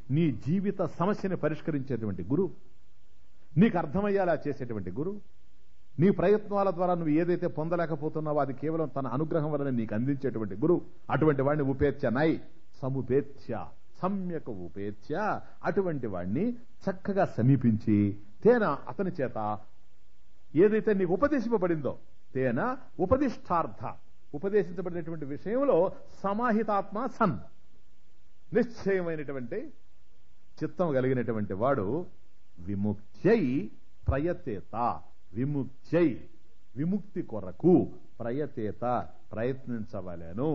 నీ జీవిత సమస్యని పరిష్కరించేటువంటి గురువు నీకు అర్థమయ్యేలా చేసేటువంటి గురువు నీ ప్రయత్నాల ద్వారా నువ్వు ఏదైతే పొందలేకపోతున్నావో అది కేవలం తన అనుగ్రహం వలన నీకు అందించేటువంటి గురువు అటువంటి వాడిని ఉపేత్య నై సముపేత్య సమ్యక ఉపేత్య అటువంటి వాడిని చక్కగా సమీపించి తేన అతని చేత ఏదైతే నీకు ఉపదేశింపబడిందో తేన ఉపదిష్టార్థ ఉపదేశించబడినటువంటి విషయంలో సమాహితాత్మ సన్ నిశ్చయమైనటువంటి చిత్తం కలిగినటువంటి వాడు విముక్త్యై ప్రయతేత విముక్త్యై విముక్తి కొరకు ప్రయతేత ప్రయత్నించవలెను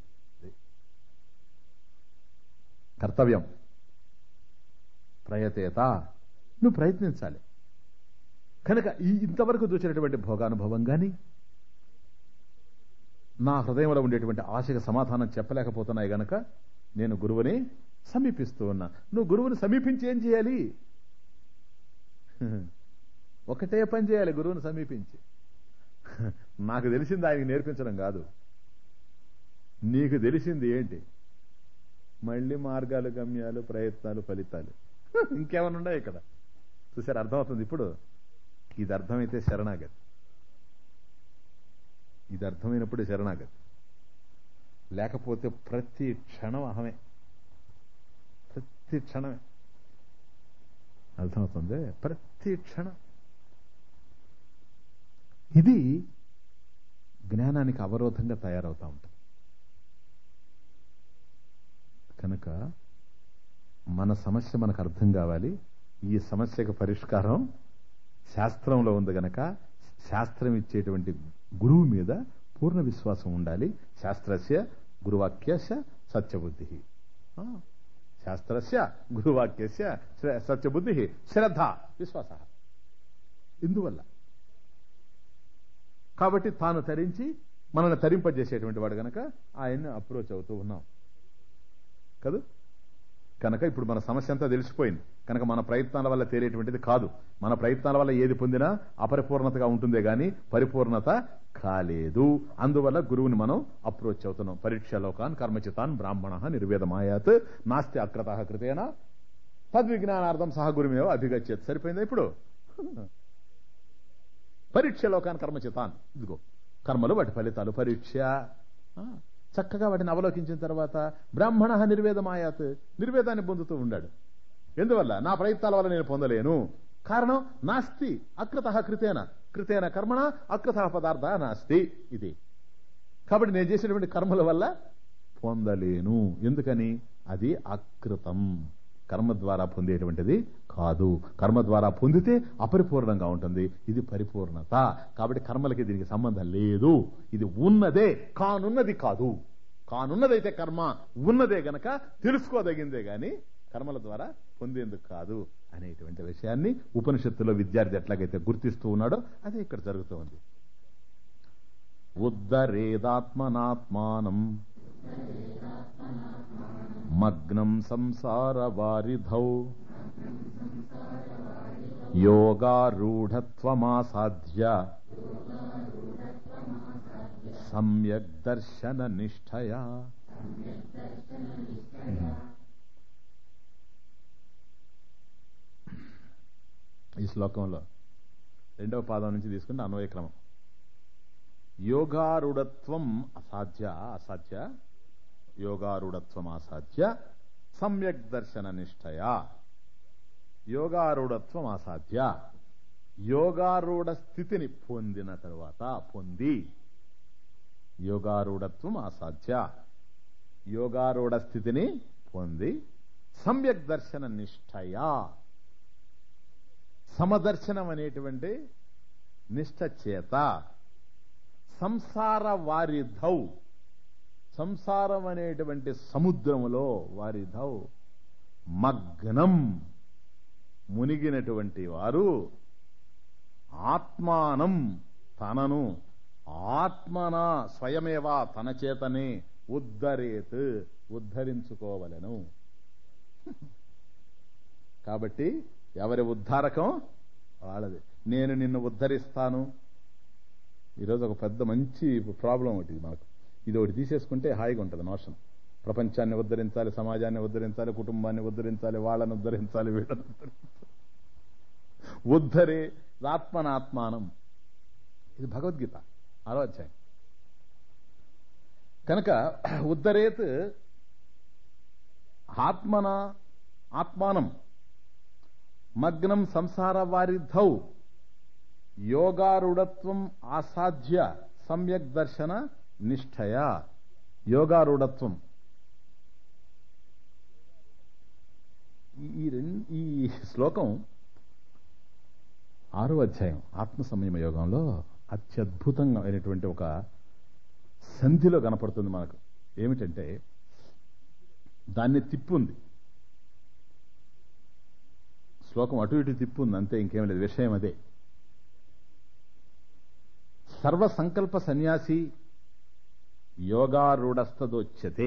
కర్తవ్యం ప్రయతేత నువ్వు ప్రయత్నించాలి కనుక ఈ ఇంతవరకు చూసినటువంటి భోగానుభవం గాని నా హృదయంలో ఉండేటువంటి ఆశకు సమాధానం చెప్పలేకపోతున్నాయి గనక నేను గురువుని సమీపిస్తూ ఉన్నా నువ్వు గురువుని సమీపించి ఏం చేయాలి ఒకటే పని చేయాలి గురువుని సమీపించి నాకు తెలిసింది ఆయనకి నేర్పించడం కాదు నీకు తెలిసింది ఏంటి మళ్ళీ మార్గాలు గమ్యాలు ప్రయత్నాలు ఫలితాలు ఇంకేమైనా ఉన్నాయి ఇక్కడ చూసారు అర్థమవుతుంది ఇప్పుడు ఇది అర్థమైతే శరణాగతి ఇది అర్థమైనప్పుడు శరణాగతి లేకపోతే ప్రతి క్షణం అహమే ప్రతి క్షణమే అర్థమవుతుంది ప్రతి క్షణం ఇది జ్ఞానానికి అవరోధంగా తయారవుతా ఉంటుంది కనుక మన సమస్య మనకు అర్థం కావాలి ఈ సమస్యకు పరిష్కారం శాస్త్రంలో ఉంది గనక శాస్త్రం ఇచ్చేటువంటి గురువు మీద పూర్ణ విశ్వాసం ఉండాలి శాస్త్రస్య గురువాక్యస్య సత్యబుద్ధి ఆ, శాస్త్రస్య గురువాక్యస్య శ్ర- సత్యబుద్ధి శ్రద్ధ విశ్వాస ఇందువల్ల కాబట్టి తాను తరించి మనల్ని తరింపజేసేటువంటి వాడు గనక ఆయన్ని అప్రోచ్ అవుతూ ఉన్నాం కదూ కనుక ఇప్పుడు మన సమస్య అంతా తెలిసిపోయింది కనుక మన ప్రయత్నాల వల్ల తేలేటువంటిది కాదు మన ప్రయత్నాల వల్ల ఏది పొందినా అపరిపూర్ణతగా ఉంటుందే గాని పరిపూర్ణత కాలేదు అందువల్ల గురువుని మనం అప్రోచ్ అవుతున్నాం పరీక్షలోకాన్ కర్మచితాన్ బ్రాహ్మణ నిర్వేదమాయాత్ నాస్తి అక్రత కృతేన తద్విజ్ఞానార్థం సహ గురుమేవ అభిగచ్చేది సరిపోయిందా ఇప్పుడు పరీక్షలోకాన్ కర్మచితాన్ ఇదిగో కర్మలు వాటి ఫలితాలు పరీక్ష ఆ, చక్కగా వాటిని అవలోకించిన తర్వాత బ్రాహ్మణ నిర్వేదమాయాత్ నిర్వేదాన్ని పొందుతూ ఉండాడు ఎందువల్ల నా ప్రయత్నాల వల్ల నేను పొందలేను కారణం నాస్తి అకృత కృతేన కృతేన కర్మణ అకృత పదార్థ నాస్తి ఇది కాబట్టి నేను చేసినటువంటి కర్మల వల్ల పొందలేను ఎందుకని అది అకృతం కర్మ ద్వారా పొందేటువంటిది కాదు కర్మ ద్వారా పొందితే అపరిపూర్ణంగా ఉంటుంది ఇది పరిపూర్ణత కాబట్టి కర్మలకి దీనికి సంబంధం లేదు ఇది ఉన్నదే కానున్నది కాదు కానున్నదైతే కర్మ ఉన్నదే గనక తెలుసుకోదగిందే గాని కర్మల ద్వారా పొందేందుకు కాదు అనేటువంటి విషయాన్ని ఉపనిషత్తులో విద్యార్థి ఎట్లాగైతే గుర్తిస్తూ ఉన్నాడో అదే ఇక్కడ జరుగుతోంది ఉద్ధరేదాత్మనాత్మానం మగ్నం సంసార వారిధౌ యోగారూఢత్వమాసాధ్య సమ్యక్ దర్శన నిష్ఠయా ఈ శ్లోకంలో రెండవ పాదం నుంచి తీసుకుంటే అన్వయ క్రమం యోగారూఢత్వం అసాధ్య అసాధ్య యోగారూఢత్వం అసాధ్య సమ్యక్ దర్శన నిష్ఠయా యోగారూఢత్వం అసాధ్య యోగారూఢ స్థితిని పొందిన తరువాత పొంది యోగారూఢత్వం అసాధ్య యోగారూఢ స్థితిని పొంది సమ్యక్ దర్శన నిష్ఠయా సమదర్శనం అనేటువంటి నిష్ఠ చేత సంసార వారిధౌ సంసారం అనేటువంటి సముద్రములో వారిధౌ మగ్నం మునిగినటువంటి వారు ఆత్మానం తనను ఆత్మన స్వయమేవా తన చేతనే ఉద్ధరేత్ ఉద్ధరించుకోవలను కాబట్టి ఎవరి ఉద్ధారకం వాళ్ళది నేను నిన్ను ఉద్ధరిస్తాను ఈరోజు ఒక పెద్ద మంచి ప్రాబ్లం ఒకటి మనకు ఇది ఒకటి తీసేసుకుంటే హాయిగా ఉంటుంది నోషన్ ప్రపంచాన్ని ఉద్ధరించాలి సమాజాన్ని ఉద్ధరించాలి కుటుంబాన్ని ఉద్ధరించాలి వాళ్ళని ఉద్ధరించాలి వీళ్ళని ఉద్ధరించాలి ఉద్ధరే ఆత్మనాత్మానం ఇది భగవద్గీత ఆరో అధ్యాయం కనుక ఉద్ధరేత్ ఆత్మన ఆత్మానం మగ్నం సంసార వారిధౌ యోగారూఢత్వం ఆసాధ్య సమ్యక్ దర్శన నిష్ఠయ యోగారూఢత్వం ఈ రెండు ఈ శ్లోకం ఆరో అధ్యాయం ఆత్మ సంయమ యోగంలో అత్యద్భుతంగా అయినటువంటి ఒక సంధిలో కనపడుతుంది మనకు ఏమిటంటే దాన్ని తిప్పుంది శ్లోకం అటు ఇటు తిప్పుంది అంతే ఇంకేం లేదు విషయం అదే సర్వ సంకల్ప సన్యాసి యోగారూఢస్తదోచ్యతే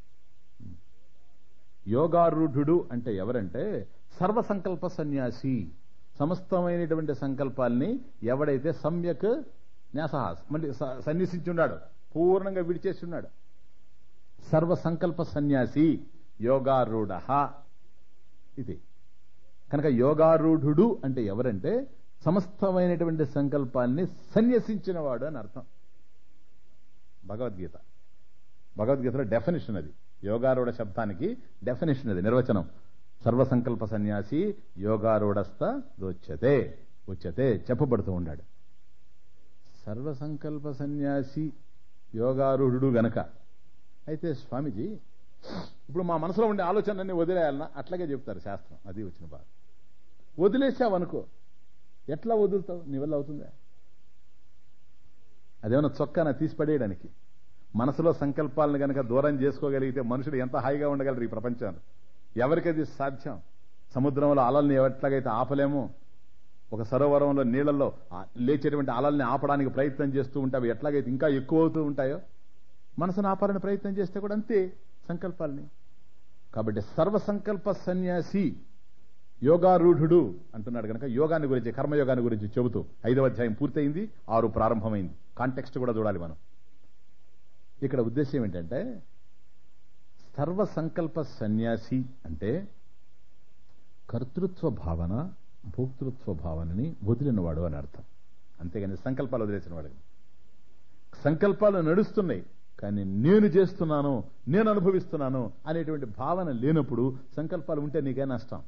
యోగారూఢుడు అంటే ఎవరంటే సర్వ సంకల్ప సన్యాసి సమస్తమైనటువంటి సంకల్పాల్ని ఎవడైతే సమ్యక్ న్యాసహాస్ మళ్ళీ స- సన్యసించున్నాడు పూర్ణంగా విడిచేస్తున్నాడు సర్వ సంకల్ప సన్యాసి యోగారూఢ ఇది కనుక యోగారూఢుడు అంటే ఎవరంటే సమస్తమైనటువంటి సంకల్పాన్ని సన్యసించినవాడు అని అర్థం భగవద్గీత భగవద్గీతలో డెఫినేషన్ అది యోగారూఢ శబ్దానికి డెఫినేషన్ అది నిర్వచనం సర్వసంకల్ప సన్యాసి యోగారూఢస్థ దోచ్యతే ఉచ్యతే చెప్పబడుతూ ఉన్నాడు సర్వసంకల్ప సన్యాసి యోగారూఢుడు గనక అయితే స్వామీజీ ఇప్పుడు మా మనసులో ఉండే ఆలోచనలన్నీ వదిలేయాలన్నా అట్లాగే చెప్తారు శాస్త్రం అది వచ్చిన బాధ వదిలేసావనుకో ఎట్లా వదులుతావు నీ వల్ల అవుతుందా అదేమన్నా చొక్కాన తీసి పడేయడానికి మనసులో సంకల్పాలను గనక దూరం చేసుకోగలిగితే మనుషులు ఎంత హాయిగా ఉండగలరు ఈ ప్రపంచాన్ని ఎవరికది సాధ్యం సముద్రంలో అలల్ని ఎట్లాగైతే ఆపలేమో ఒక సరోవరంలో నీళ్లలో ఆ లేచేటువంటి అలల్ని ఆపడానికి ప్రయత్నం చేస్తూ ఉంటే అవి ఎట్లాగైతే ఇంకా ఎక్కువ అవుతూ ఉంటాయో మనసును ఆపాలని ప్రయత్నం చేస్తే కూడా అంతే సంకల్పాలని కాబట్టి సర్వ సంకల్ప సన్యాసి యోగారూఢుడు అంటున్నాడు కనుక యోగాన్ని గురించి కర్మయోగాన్ని గురించి చెబుతూ ఐదవ అధ్యాయం పూర్తయింది ఆరు ప్రారంభమైంది కాంటెక్స్ట్ కూడా చూడాలి మనం ఇక్కడ ఉద్దేశం ఏంటంటే సర్వ సంకల్ప సన్యాసి అంటే కర్తృత్వ భావన భోక్తృత్వ భావనని వదిలినవాడు అని అర్థం అంతేగాని సంకల్పాలు వదిలేసిన వాడు సంకల్పాలు నడుస్తున్నాయి కానీ నేను చేస్తున్నాను నేను అనుభవిస్తున్నాను అనేటువంటి భావన లేనప్పుడు సంకల్పాలు ఉంటే నీకే నష్టం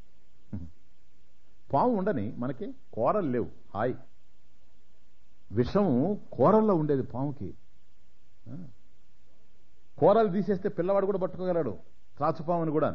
పాము ఉండని మనకి కూరలు లేవు హాయ్ విషం కూరల్లో ఉండేది పాముకి ఆ. కూరలు తీసేస్తే పిల్లవాడు కూడా పట్టుకోగలడు త్రాచుపాముని కూడా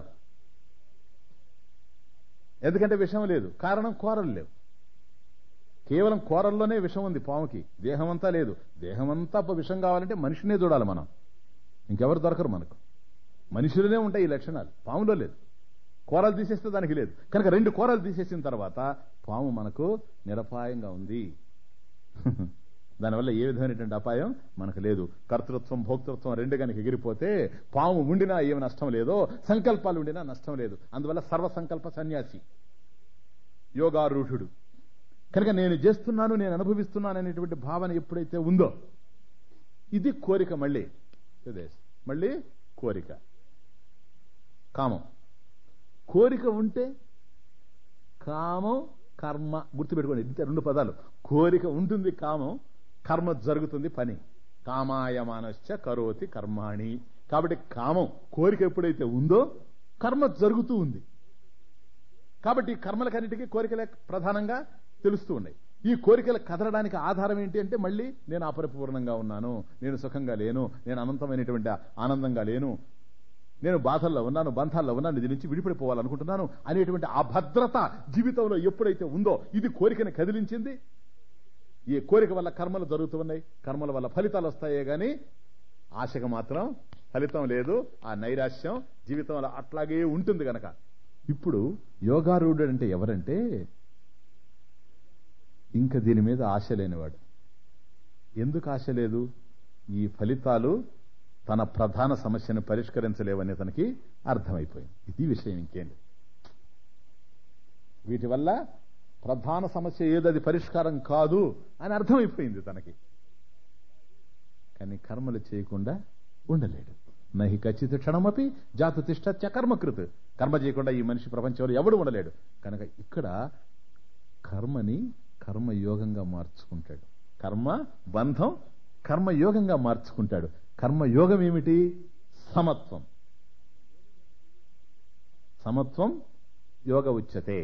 ఎందుకంటే విషం లేదు కారణం కూరలు లేవు కేవలం కూరల్లోనే విషం ఉంది పాముకి దేహమంతా లేదు దేహమంతా ప- విషం కావాలంటే మనిషినే చూడాలి మనం ఇంకెవరు దొరకరు మనకు మనిషిలోనే ఉంటాయి ఈ లక్షణాలు పాములో లేదు కూరలు తీసేస్తే దానికి లేదు కనుక రెండు కూరలు తీసేసిన తర్వాత పాము మనకు నిరపాయంగా ఉంది దానివల్ల ఏ విధమైనటువంటి అపాయం మనకు లేదు కర్తృత్వం భోక్తృత్వం రెండు కనుక ఎగిరిపోతే పాము ఉండినా ఏమి నష్టం లేదో సంకల్పాలు ఉండినా నష్టం లేదు అందువల్ల సర్వ సంకల్ప సన్యాసి యోగారూఢుడు కనుక నేను చేస్తున్నాను నేను అనుభవిస్తున్నాను అనేటువంటి భావన ఎప్పుడైతే ఉందో ఇది కోరిక మళ్ళీ సుదేశ్. మళ్ళీ కోరిక కామం కోరిక ఉంటే కామం కర్మ గుర్తుపెట్టుకోండి ఇంత రెండు పదాలు కోరిక ఉంటుంది కామం కర్మ జరుగుతుంది పని కామాయమానశ్చ కరోతి కర్మాణి కాబట్టి కామం కోరిక ఎప్పుడైతే ఉందో కర్మ జరుగుతూ ఉంది కాబట్టి ఈ కర్మలకన్నిటికీ కోరికలే ప్రధానంగా తెలుస్తూ ఉన్నాయి ఈ కోరికలు కదలడానికి ఆధారం ఏంటి అంటే మళ్ళీ నేను అపరిపూర్ణంగా ఉన్నాను నేను సుఖంగా లేను నేను అనంతమైనటువంటి ఆనందంగా లేను నేను బాధల్లో ఉన్నాను బంధాల్లో ఉన్నాను ఇది నుంచి విడిపడిపోవాలనుకుంటున్నాను అనేటువంటి అభద్రత జీవితంలో ఎప్పుడైతే ఉందో ఇది కోరికని కదిలించింది ఈ కోరిక వల్ల కర్మలు జరుగుతున్నాయి కర్మల వల్ల ఫలితాలు వస్తాయే గాని ఆశకు మాత్రం ఫలితం లేదు ఆ నైరాశ్యం జీవితంలో అట్లాగే ఉంటుంది గనక ఇప్పుడు యోగారూఢుడు అంటే ఎవరంటే ఇంకా దీని మీద ఆశ లేనివాడు ఎందుకు ఆశ లేదు ఈ ఫలితాలు తన ప్రధాన సమస్యను పరిష్కరించలేవని తనకి అర్థమైపోయింది ఇది విషయం ఇంకేం లేదు. వీటి వల్ల ప్రధాన సమస్య ఏదది పరిష్కారం కాదు అని అర్థమైపోయింది తనకి కానీ కర్మలు చేయకుండా ఉండలేడు నహి ఖచ్చిత క్షణమపి జాతు తిష్ట కర్మకృత్ కర్మ చేయకుండా ఈ మనిషి ప్రపంచంలో ఎవడు ఉండలేడు కనుక ఇక్కడ కర్మని కర్మయోగంగా మార్చుకుంటాడు కర్మ బంధం కర్మయోగంగా మార్చుకుంటాడు కర్మయోగం ఏమిటి సమత్వం సమత్వం యోగ ఉచ్యతే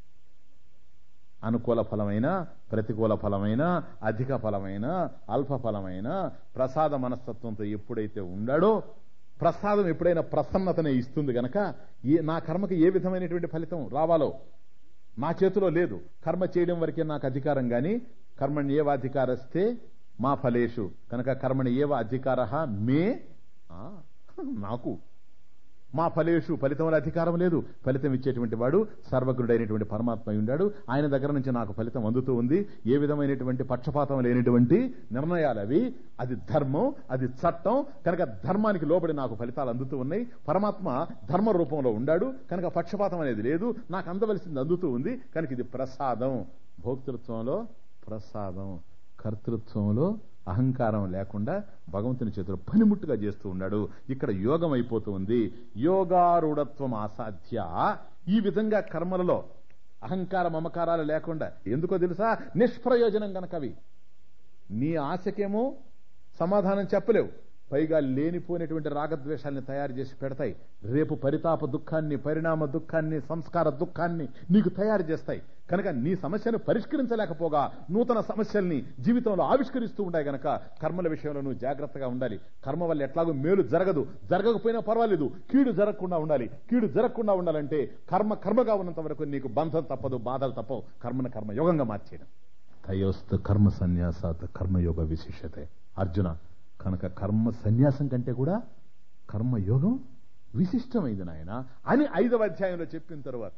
అనుకూల ఫలమైన ప్రతికూల ఫలమైన అధిక ఫలమైన అల్ప ఫలమైన ప్రసాద మనస్తత్వంతో ఎప్పుడైతే ఉండాడో ప్రసాదం ఎప్పుడైనా ప్రసన్నతనే ఇస్తుంది గనక ఏ నా కర్మకి ఏ విధమైనటువంటి ఫలితం రావాలో నా చేతిలో లేదు కర్మ చేయడం వరకే నాకు అధికారం గాని కర్మణి ఏవ అధికారస్తే మా ఫలేషు కనుక కర్మణి ఏవ అధికార మే ఆ, నాకు మా ఫలేషు ఫలితంలో అధికారం లేదు ఫలితం ఇచ్చేటువంటి వాడు సర్వజ్ఞుడైనటువంటి పరమాత్మ అయి ఉన్నాడు ఆయన దగ్గర నుంచి నాకు ఫలితం అందుతూ ఉంది ఏ విధమైనటువంటి పక్షపాతం లేనటువంటి నిర్ణయాలు అవి అది ధర్మం అది చట్టం కనుక ధర్మానికి లోబడి నాకు ఫలితాలు అందుతూ ఉన్నాయి పరమాత్మ ధర్మ రూపంలో ఉండాడు కనుక పక్షపాతం అనేది లేదు నాకు అందవలసింది అందుతూ ఉంది కనుక ఇది ప్రసాదం భోక్తృత్వంలో ప్రసాదం కర్తృత్వంలో అహంకారం లేకుండా భగవంతుని చేతిలో పనిముట్టుగా చేస్తూ ఉన్నాడు ఇక్కడ యోగం అయిపోతూ ఉంది యోగారూఢత్వం అసాధ్య ఈ విధంగా కర్మలలో అహంకార మమకారాలు లేకుండా ఎందుకో తెలుసా నిష్ప్రయోజనం గనకవి నీ ఆశకేమో సమాధానం చెప్పలేవు పైగా లేనిపోయినటువంటి రాగద్వేషాల్ని తయారు చేసి పెడతాయి రేపు పరితాప దుఃఖాన్ని పరిణామ దుఃఖాన్ని సంస్కార దుఃఖాన్ని నీకు తయారు చేస్తాయి కనుక నీ సమస్యను పరిష్కరించలేకపోగా నూతన సమస్యల్ని జీవితంలో ఆవిష్కరిస్తూ ఉంటాయి గనక కర్మల విషయంలో నువ్వు జాగ్రత్తగా ఉండాలి కర్మ వల్ల ఎట్లాగో మేలు జరగదు జరగకపోయినా పర్వాలేదు కీడు జరగకుండా ఉండాలి కీడు జరగకుండా ఉండాలంటే కర్మ కర్మగా ఉన్నంత వరకు నీకు బంధం తప్పదు బాధలు తప్పవు కర్మను కర్మయోగంగా మార్చేయడం తయోస్తు కర్మ సన్యాసాత్ కర్మయోగ విశిష్టతే అర్జున కనుక కర్మ సన్యాసం కంటే కూడా కర్మయోగం విశిష్టమైంది నాయన అని ఐదవ అధ్యాయంలో చెప్పిన తరువాత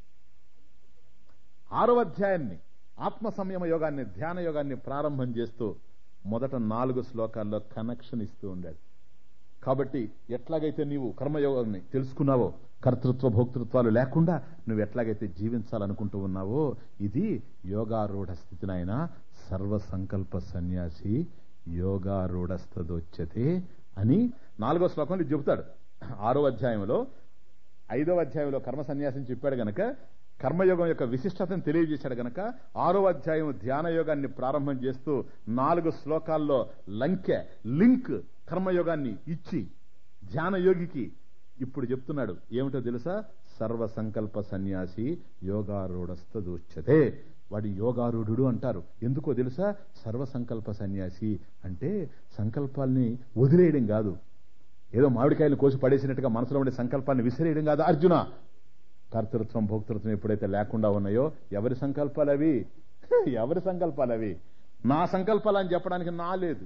ఆరవ అధ్యాయాన్ని ఆత్మ సంయమ యోగాన్ని ధ్యాన యోగాన్ని ప్రారంభం చేస్తూ మొదట నాలుగు శ్లోకాల్లో కనెక్షన్ ఇస్తూ ఉండాడు కాబట్టి ఎట్లాగైతే నీవు కర్మయోగాన్ని తెలుసుకున్నావో కర్తృత్వ భోక్తృత్వాలు లేకుండా నువ్వు ఎట్లాగైతే జీవించాలనుకుంటూ ఉన్నావో ఇది యోగారూఢ స్థితినైన సర్వ సంకల్ప సన్యాసి యోగారూఢస్థదొచ్చతే అని నాలుగో శ్లోకంలో ఇది చెబుతాడు ఆరో అధ్యాయంలో ఐదవ అధ్యాయంలో కర్మ సన్యాసం చెప్పాడు గనక కర్మయోగం యొక్క విశిష్టతను తెలియజేశాడు గనక ఆరో అధ్యాయం ధ్యాన యోగాన్ని ప్రారంభం చేస్తూ నాలుగు శ్లోకాల్లో లంకె లింక్ కర్మయోగాన్ని ఇచ్చి ధ్యాన యోగికి ఇప్పుడు చెప్తున్నాడు ఏమిటో తెలుసా సర్వ సంకల్ప సన్యాసి యోగారూఢస్థదూచ్యతే వాడి యోగారూఢుడు అంటారు ఎందుకో తెలుసా సర్వ సంకల్ప సన్యాసి అంటే సంకల్పాల్ని వదిలేయడం కాదు ఏదో మామిడికాయలు కోసి పడేసినట్టుగా మనసులో ఉండే సంకల్పాన్ని విసిరేయడం కాదు అర్జున కర్తృత్వం భోక్తృత్వం ఎప్పుడైతే లేకుండా ఉన్నాయో ఎవరి సంకల్పాలు అవి ఎవరి సంకల్పాలు అవి నా సంకల్పాలు అని చెప్పడానికి నా లేదు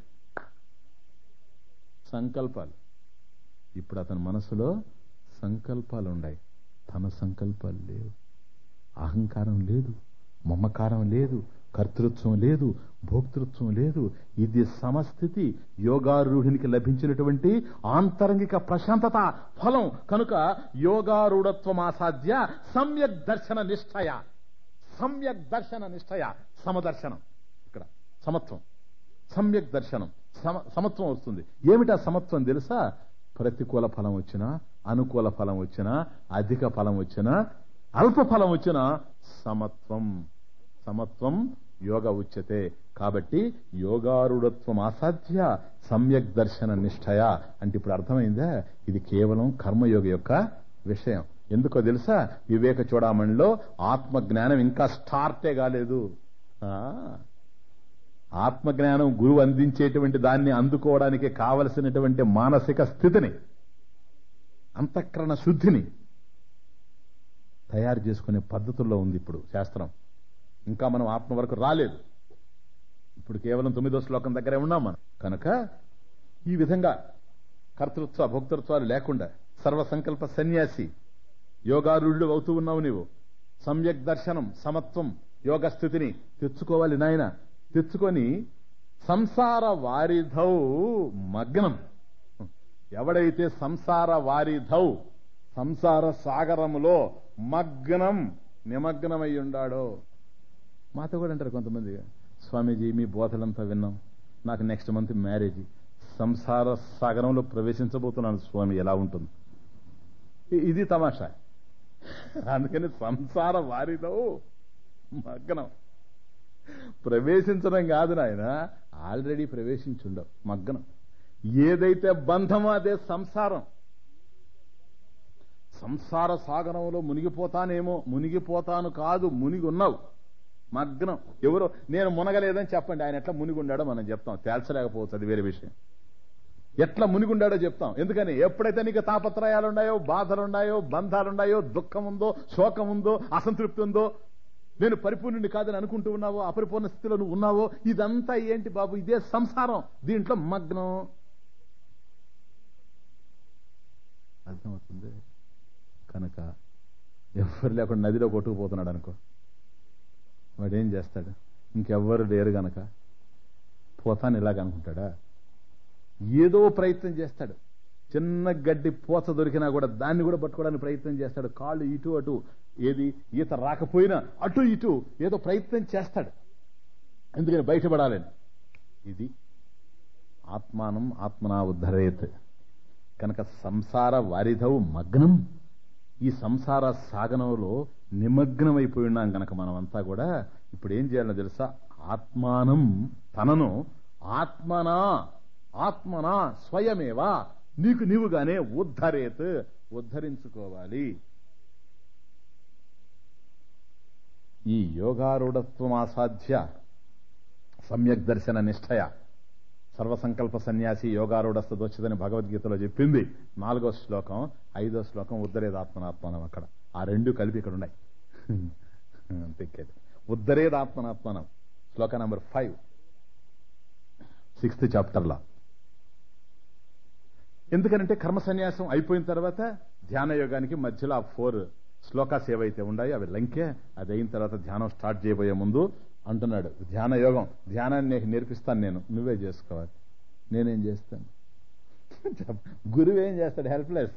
సంకల్పాలు ఇప్పుడు అతని మనసులో సంకల్పాలు ఉన్నాయి తన సంకల్పాలు లేవు అహంకారం లేదు మమకారం లేదు కర్తృత్వం లేదు భోక్తృత్వం లేదు ఇది సమస్థితి యోగారూఢునికి లభించినటువంటి ఆంతరంగిక ప్రశాంతత ఫలం కనుక యోగారూఢత్వం ఆసాధ్య సమ్యక్ దర్శన నిష్ఠయ సమ్యక్ దర్శన నిష్ఠయ సమదర్శనం ఇక్కడ సమత్వం సమ్యక్ దర్శనం సమ సమత్వం వస్తుంది ఏమిటా సమత్వం తెలుసా ప్రతికూల ఫలం వచ్చినా అనుకూల ఫలం వచ్చినా అధిక ఫలం వచ్చినా అల్ప ఫలం వచ్చినా సమత్వం సమత్వం యోగ ఉచ్యతే కాబట్టి యోగారుడత్వం అసాధ్య సమ్యక్ దర్శన నిష్ఠయ అంటే ఇప్పుడు అర్థమైందా ఇది కేవలం కర్మయోగ యొక్క విషయం ఎందుకో తెలుసా వివేక చూడమణిలో ఆత్మ జ్ఞానం ఇంకా స్టార్టే కాలేదు ఆ, ఆత్మజ్ఞానం గురువు అందించేటువంటి దాన్ని అందుకోవడానికి కావలసినటువంటి మానసిక స్థితిని అంతఃకరణ శుద్ధిని తయారు చేసుకునే పద్ధతుల్లో ఉంది ఇప్పుడు శాస్త్రం ఇంకా మనం ఆత్మ వరకు రాలేదు ఇప్పుడు కేవలం తొమ్మిదో శ్లోకం దగ్గరే ఉన్నాం మనం కనుక ఈ విధంగా కర్తృత్వ భోక్తృత్వాలు లేకుండా సర్వ సంకల్ప సన్యాసి యోగారుడు అవుతూ ఉన్నావు నీవు సమ్యక్ దర్శనం సమత్వం యోగ స్థితిని తెచ్చుకోవాలి నాయన తెచ్చుకొని సంసార వారిధౌ మగ్నం ఎవడైతే సంసార వారిధౌ సంసార సాగరములో మగ్నం నిమగ్నమై ఉండాడో మాతో కూడా అంటారు కొంతమంది స్వామీజీ మీ బోధలంతా విన్నాం నాకు నెక్స్ట్ మంత్ మ్యారేజ్ సంసార సాగరంలో ప్రవేశించబోతున్నాను స్వామి ఎలా ఉంటుంది ఇ- ఇది తమాషా అందుకని సంసార వారిలో మగ్నం ప్రవేశించడం కాదు నాయన ఆల్రెడీ ప్రవేశించుండవు మగ్నం ఏదైతే బంధమో అదే సంసారం సంసార సాగరంలో మునిగిపోతానేమో మునిగిపోతాను కాదు మునిగి ఉన్నావు మగ్నం ఎవరో నేను మునగలేదని చెప్పండి ఆయన ఎట్లా మునిగుండాడో మనం చెప్తాం తేల్చలేకపోవచ్చు అది వేరే విషయం ఎట్లా మునిగుండాడో చెప్తాం ఎందుకని ఎప్పుడైతే నీకు తాపత్రయాలున్నాయో బాధలున్నాయో బంధాలున్నాయో దుఃఖం ఉందో శోకం ఉందో అసంతృప్తి ఉందో నేను పరిపూర్ణుని కాదని అనుకుంటూ ఉన్నావో అపరిపూర్ణ స్థితిలో నువ్వు ఉన్నావో ఇదంతా ఏంటి బాబు ఇదే సంసారం దీంట్లో మగ్నం అర్థమవుతుంది కనుక ఎవరు లేకుండా నదిలో కొట్టుకుపోతున్నాడు అనుకో వాడేం చేస్తాడు ఇంకెవ్వరు లేరు గనక పోతాను ఇలాగ అనుకుంటాడా ఏదో ప్రయత్నం చేస్తాడు చిన్న గడ్డి పోత దొరికినా కూడా దాన్ని కూడా పట్టుకోవడానికి ప్రయత్నం చేస్తాడు కాళ్ళు ఇటు అటు ఏది ఈత రాకపోయినా అటు ఇటు ఏదో ప్రయత్నం చేస్తాడు ఎందుకని బయటపడాలని ఇది ఆత్మానం ఆత్మనా ఉద్ధరేత్ కనుక సంసార వారిధవు మగ్నం ఈ సంసార సాగనంలో నిమగ్నమైపోయి ఉన్నాం గనక మనమంతా కూడా ఇప్పుడు ఏం చేయాలో తెలుసా ఆత్మానం తనను ఆత్మనా ఆత్మనా స్వయమేవా నీకు నీవుగానే ఉద్ధరేత్ ఉద్ధరించుకోవాలి ఈ యోగారూఢత్వం ఆసాధ్య సమ్యక్ దర్శన నిష్ఠయ సర్వసంకల్ప సన్యాసి యోగారూఢస్థ దోషదని భగవద్గీతలో చెప్పింది నాలుగో శ్లోకం ఐదో శ్లోకం ఉద్ధరేదాత్మనాత్మనం అక్కడ ఆ రెండు కలిపి ఇక్కడ ఉన్నాయి అంతేకేది ఉద్ధరేదాత్మనాత్మనం శ్లోక నంబర్ ఫైవ్ సిక్స్త్ చాప్టర్లో ఎందుకనంటే కర్మ సన్యాసం అయిపోయిన తర్వాత ధ్యాన యోగానికి మధ్యలో ఆ ఫోర్ శ్లోకాస్ ఏవైతే ఉన్నాయో అవి లంకే అది అయిన తర్వాత ధ్యానం స్టార్ట్ చేయబోయే ముందు అంటున్నాడు ధ్యాన యోగం ధ్యానాన్ని నీకు నేర్పిస్తాను నేను నువ్వే చేసుకోవాలి నేనేం చేస్తాను గురువు ఏం చేస్తాడు హెల్ప్లెస్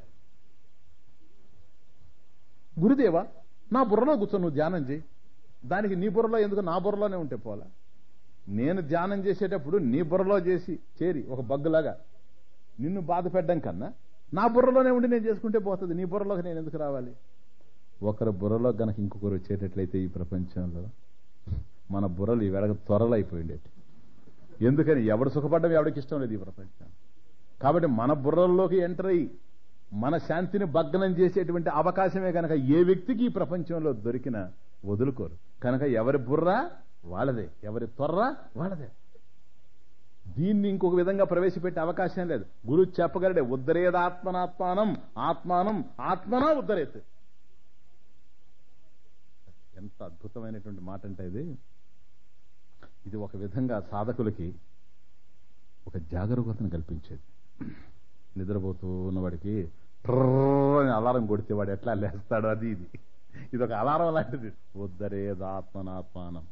గురుదేవా నా బుర్రలో కూర్చో నువ్వు ధ్యానం చేయి దానికి నీ బుర్రలో ఎందుకు నా బుర్రలోనే ఉంటే పోలా నేను ధ్యానం చేసేటప్పుడు నీ బుర్రలో చేసి చేరి ఒక బగ్గులాగా నిన్ను బాధ పెట్టడం కన్నా నా బుర్రలోనే ఉండి నేను చేసుకుంటే పోతుంది నీ బుర్రలోకి నేను ఎందుకు రావాలి ఒకరి బుర్రలో గనక ఇంకొకరు వచ్చేటట్లయితే ఈ ప్రపంచంలో మన బుర్రలు ఈ వెడగ త్వరలో అయిపోయిండేటి ఎందుకని ఎవడు సుఖపడడం ఎవడికి ఇష్టం లేదు ఈ ప్రపంచం కాబట్టి మన బుర్రల్లోకి ఎంటర్ అయ్యి మన శాంతిని భగ్నం చేసేటువంటి అవకాశమే కనుక ఏ వ్యక్తికి ఈ ప్రపంచంలో దొరికినా వదులుకోరు కనుక ఎవరి బుర్ర వాళ్ళదే ఎవరి త్వర్ర వాళ్ళదే దీన్ని ఇంకొక విధంగా ప్రవేశపెట్టే అవకాశం లేదు గురువు చెప్పగలడే ఉద్ధరేదాత్మనాత్మానం ఆత్మానం ఆత్మనా ఉద్ధరేత్ ఎంత అద్భుతమైనటువంటి మాట అంటే ఇది ఇది ఒక విధంగా సాధకులకి ఒక జాగరూకతను కల్పించేది నిద్రపోతూ ఉన్నవాడికి ట్రర్ అని అలారం కొడితే వాడు ఎట్లా లేస్తాడు అది ఇది ఇది ఒక అలారం లాంటిది ఉద్ధరేదాత్మనాత్మానం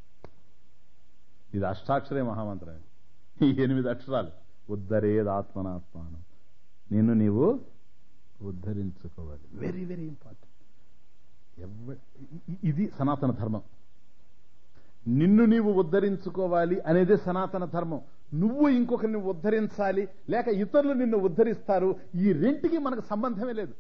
ఇది అష్టాక్షరే మహామంత్రం ఈ ఎనిమిది అక్షరాలు ఉద్ధరేదాత్మనాత్మానం నిన్ను నీవు ఉద్ధరించుకోవాలి వెరీ వెరీ ఇంపార్టెంట్ ఎవ- ఇ- ఇది సనాతన ధర్మం నిన్ను నీవు ఉద్ధరించుకోవాలి అనేదే సనాతన ధర్మం నువ్వు ఇంకొకరిని ఉద్ధరించాలి లేక ఇతరులు నిన్ను ఉద్ధరిస్తారు ఈ రెంటికి మనకు సంబంధమే లేదు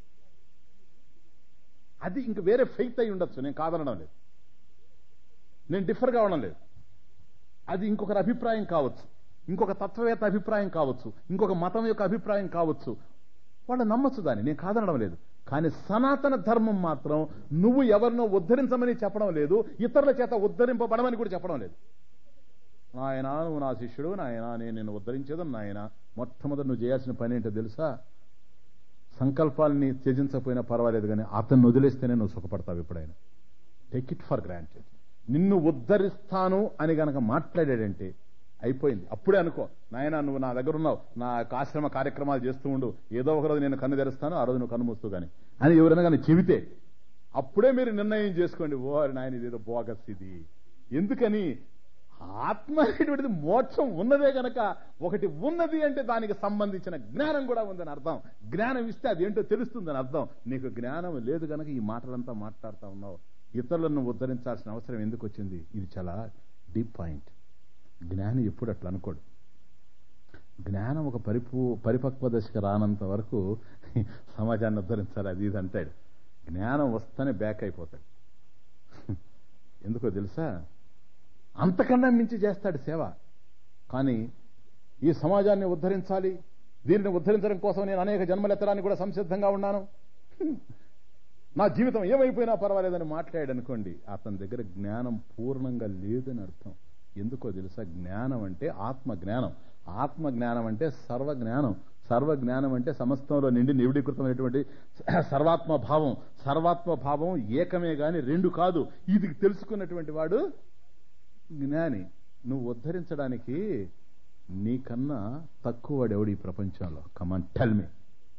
అది ఇంక వేరే ఫెయిత్ అయి ఉండొచ్చు నేను కాదనడం లేదు నేను డిఫర్ కావడం లేదు అది ఇంకొకరి అభిప్రాయం కావచ్చు ఇంకొక తత్వవేత్త అభిప్రాయం కావచ్చు ఇంకొక మతం యొక్క అభిప్రాయం కావచ్చు వాళ్ళు నమ్మచ్చు దాన్ని నేను కాదనడం లేదు కానీ సనాతన ధర్మం మాత్రం నువ్వు ఎవరినో ఉద్ధరించమని చెప్పడం లేదు ఇతరుల చేత ఉద్ధరింపబడమని కూడా చెప్పడం లేదు నాయన నువ్వు నా శిష్యుడు నాయన నేను నిన్ను ఉద్ధరించేది నాయన మొట్టమొదటి నువ్వు చేయాల్సిన పని ఏంటో తెలుసా సంకల్పాలని త్యజించకపోయినా పర్వాలేదు కానీ అతన్ని వదిలేస్తేనే నువ్వు సుఖపడతావు ఎప్పుడైనా టేక్ ఇట్ ఫర్ గ్రాంటెడ్ నిన్ను ఉద్ధరిస్తాను అని గనక మాట్లాడాడంటే అయిపోయింది అప్పుడే అనుకో నాయన నువ్వు నా దగ్గర ఉన్నావు నా యొక్క ఆశ్రమ కార్యక్రమాలు చేస్తూ ఉండు ఏదో ఒక రోజు నేను కన్ను తెరుస్తాను ఆ రోజు నువ్వు కన్ను మూస్తూ గాని అని ఎవరైనా కానీ చెబితే అప్పుడే మీరు నిర్ణయం చేసుకోండి ఓ నాయన ఇదేదో బోగస్ ఇది ఎందుకని ఆత్మ అనేటువంటిది మోక్షం ఉన్నదే గనక ఒకటి ఉన్నది అంటే దానికి సంబంధించిన జ్ఞానం కూడా ఉందని అర్థం జ్ఞానం ఇస్తే అదేంటో తెలుస్తుందని అర్థం నీకు జ్ఞానం లేదు గనక ఈ మాటలంతా మాట్లాడుతా ఉన్నావు ఇతరులను ఉద్ధరించాల్సిన అవసరం ఎందుకు వచ్చింది ఇది చాలా డీప్ పాయింట్ జ్ఞాని ఎప్పుడు అట్లా అనుకోడు జ్ఞానం ఒక పరిపూ పరిపక్వ దశకు రానంత వరకు సమాజాన్ని ఉద్ధరించాలి అది ఇది అంటాడు జ్ఞానం వస్తేనే బ్యాక్ అయిపోతాడు ఎందుకో తెలుసా అంతకన్నా మించి చేస్తాడు సేవ కానీ ఈ సమాజాన్ని ఉద్ధరించాలి దీనిని ఉద్ధరించడం కోసం నేను అనేక జన్మలెత్తడానికి కూడా సంసిద్ధంగా ఉన్నాను నా జీవితం ఏమైపోయినా పర్వాలేదని మాట్లాడాడు అనుకోండి అతని దగ్గర జ్ఞానం పూర్ణంగా లేదని అర్థం ఎందుకో తెలుసా జ్ఞానం అంటే ఆత్మ జ్ఞానం ఆత్మ జ్ఞానం అంటే సర్వ జ్ఞానం సర్వ జ్ఞానం అంటే సమస్తంలో నిండి నివిడీకృతమైనటువంటి సర్వాత్మ భావం సర్వాత్మ భావం ఏకమే గాని రెండు కాదు ఇది తెలుసుకున్నటువంటి వాడు జ్ఞాని నువ్వు ఉద్ధరించడానికి నీకన్నా తక్కువ వాడెవడు ఈ ప్రపంచంలో కమాన్ టెల్ మీ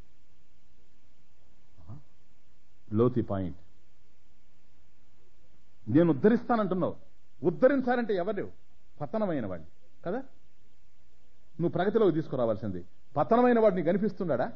లోతి పాయింట్ నేను ఉద్ధరిస్తానంటున్నావు ఉద్ధరించాలంటే ఎవరు పతనమైన వాడిని కదా నువ్వు ప్రగతిలోకి తీసుకురావాల్సింది పతనమైన వాడు నీకు కనిపిస్తున్నాడా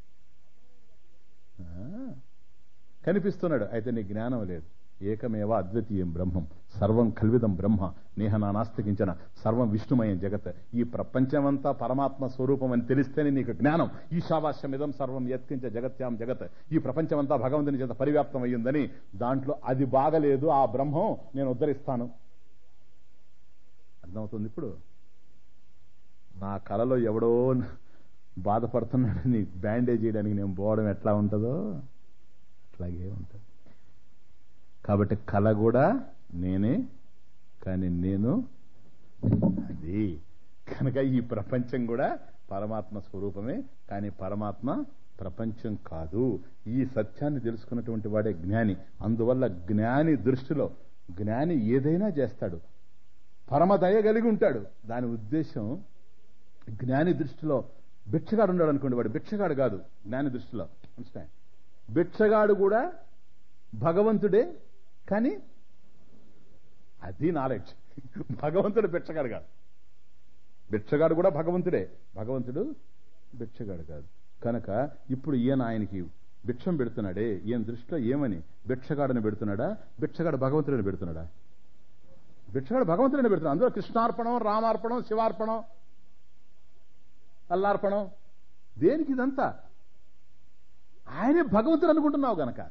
ఆ, కనిపిస్తున్నాడు అయితే నీ జ్ఞానం లేదు ఏకమేవ అద్వితీయం బ్రహ్మం సర్వం కల్విదం బ్రహ్మ నేహ నా నాస్తికించిన సర్వం విష్ణుమయం జగత్ ఈ ప్రపంచమంతా పరమాత్మ స్వరూపం అని తెలిస్తేనే నీకు జ్ఞానం ఈశావాస్యమిదం సర్వం యత్కించ జగత్యాం జగత్ ఈ ప్రపంచమంతా భగవంతుని చేత పరివ్యాప్తం అయ్యిందని దాంట్లో అది బాగలేదు ఆ బ్రహ్మం నేను ఉద్ధరిస్తాను అర్థమవుతుంది ఇప్పుడు నా కలలో ఎవడో బాధపడుతున్నాడని బ్యాండేజ్ చేయడానికి నేను పోవడం ఎట్లా ఉంటుందో అట్లాగే ఉంటుంది కాబట్టి కళ కూడా నేనే కానీ నేను అది కనుక ఈ ప్రపంచం కూడా పరమాత్మ స్వరూపమే కానీ పరమాత్మ ప్రపంచం కాదు ఈ సత్యాన్ని తెలుసుకున్నటువంటి వాడే జ్ఞాని అందువల్ల జ్ఞాని దృష్టిలో జ్ఞాని ఏదైనా చేస్తాడు పరమదయ కలిగి ఉంటాడు దాని ఉద్దేశం జ్ఞాని దృష్టిలో భిక్షగాడు ఉన్నాడు అనుకోండి వాడు భిక్షగాడు కాదు జ్ఞాని దృష్టిలో అండర్స్టాండ్ భిక్షగాడు కూడా భగవంతుడే కానీ అది నాలెడ్జ్ భగవంతుడు భిక్షగాడు కాదు భిక్షగాడు కూడా భగవంతుడే భగవంతుడు భిక్షగాడు కాదు కనుక ఇప్పుడు ఈయన ఆయనకి భిక్షం పెడుతున్నాడే ఈయన దృష్టిలో ఏమని భిక్షగాడని పెడుతున్నాడా భిక్షగాడు భగవంతుడిని పెడుతున్నాడా భిక్షగాడు భగవంతుడిని పెడుతున్నాడు అందులో కృష్ణార్పణం రామార్పణం శివార్పణం అల్లార్పణం దేనికి ఇదంతా ఆయనే భగవంతుడు అనుకుంటున్నావు గనక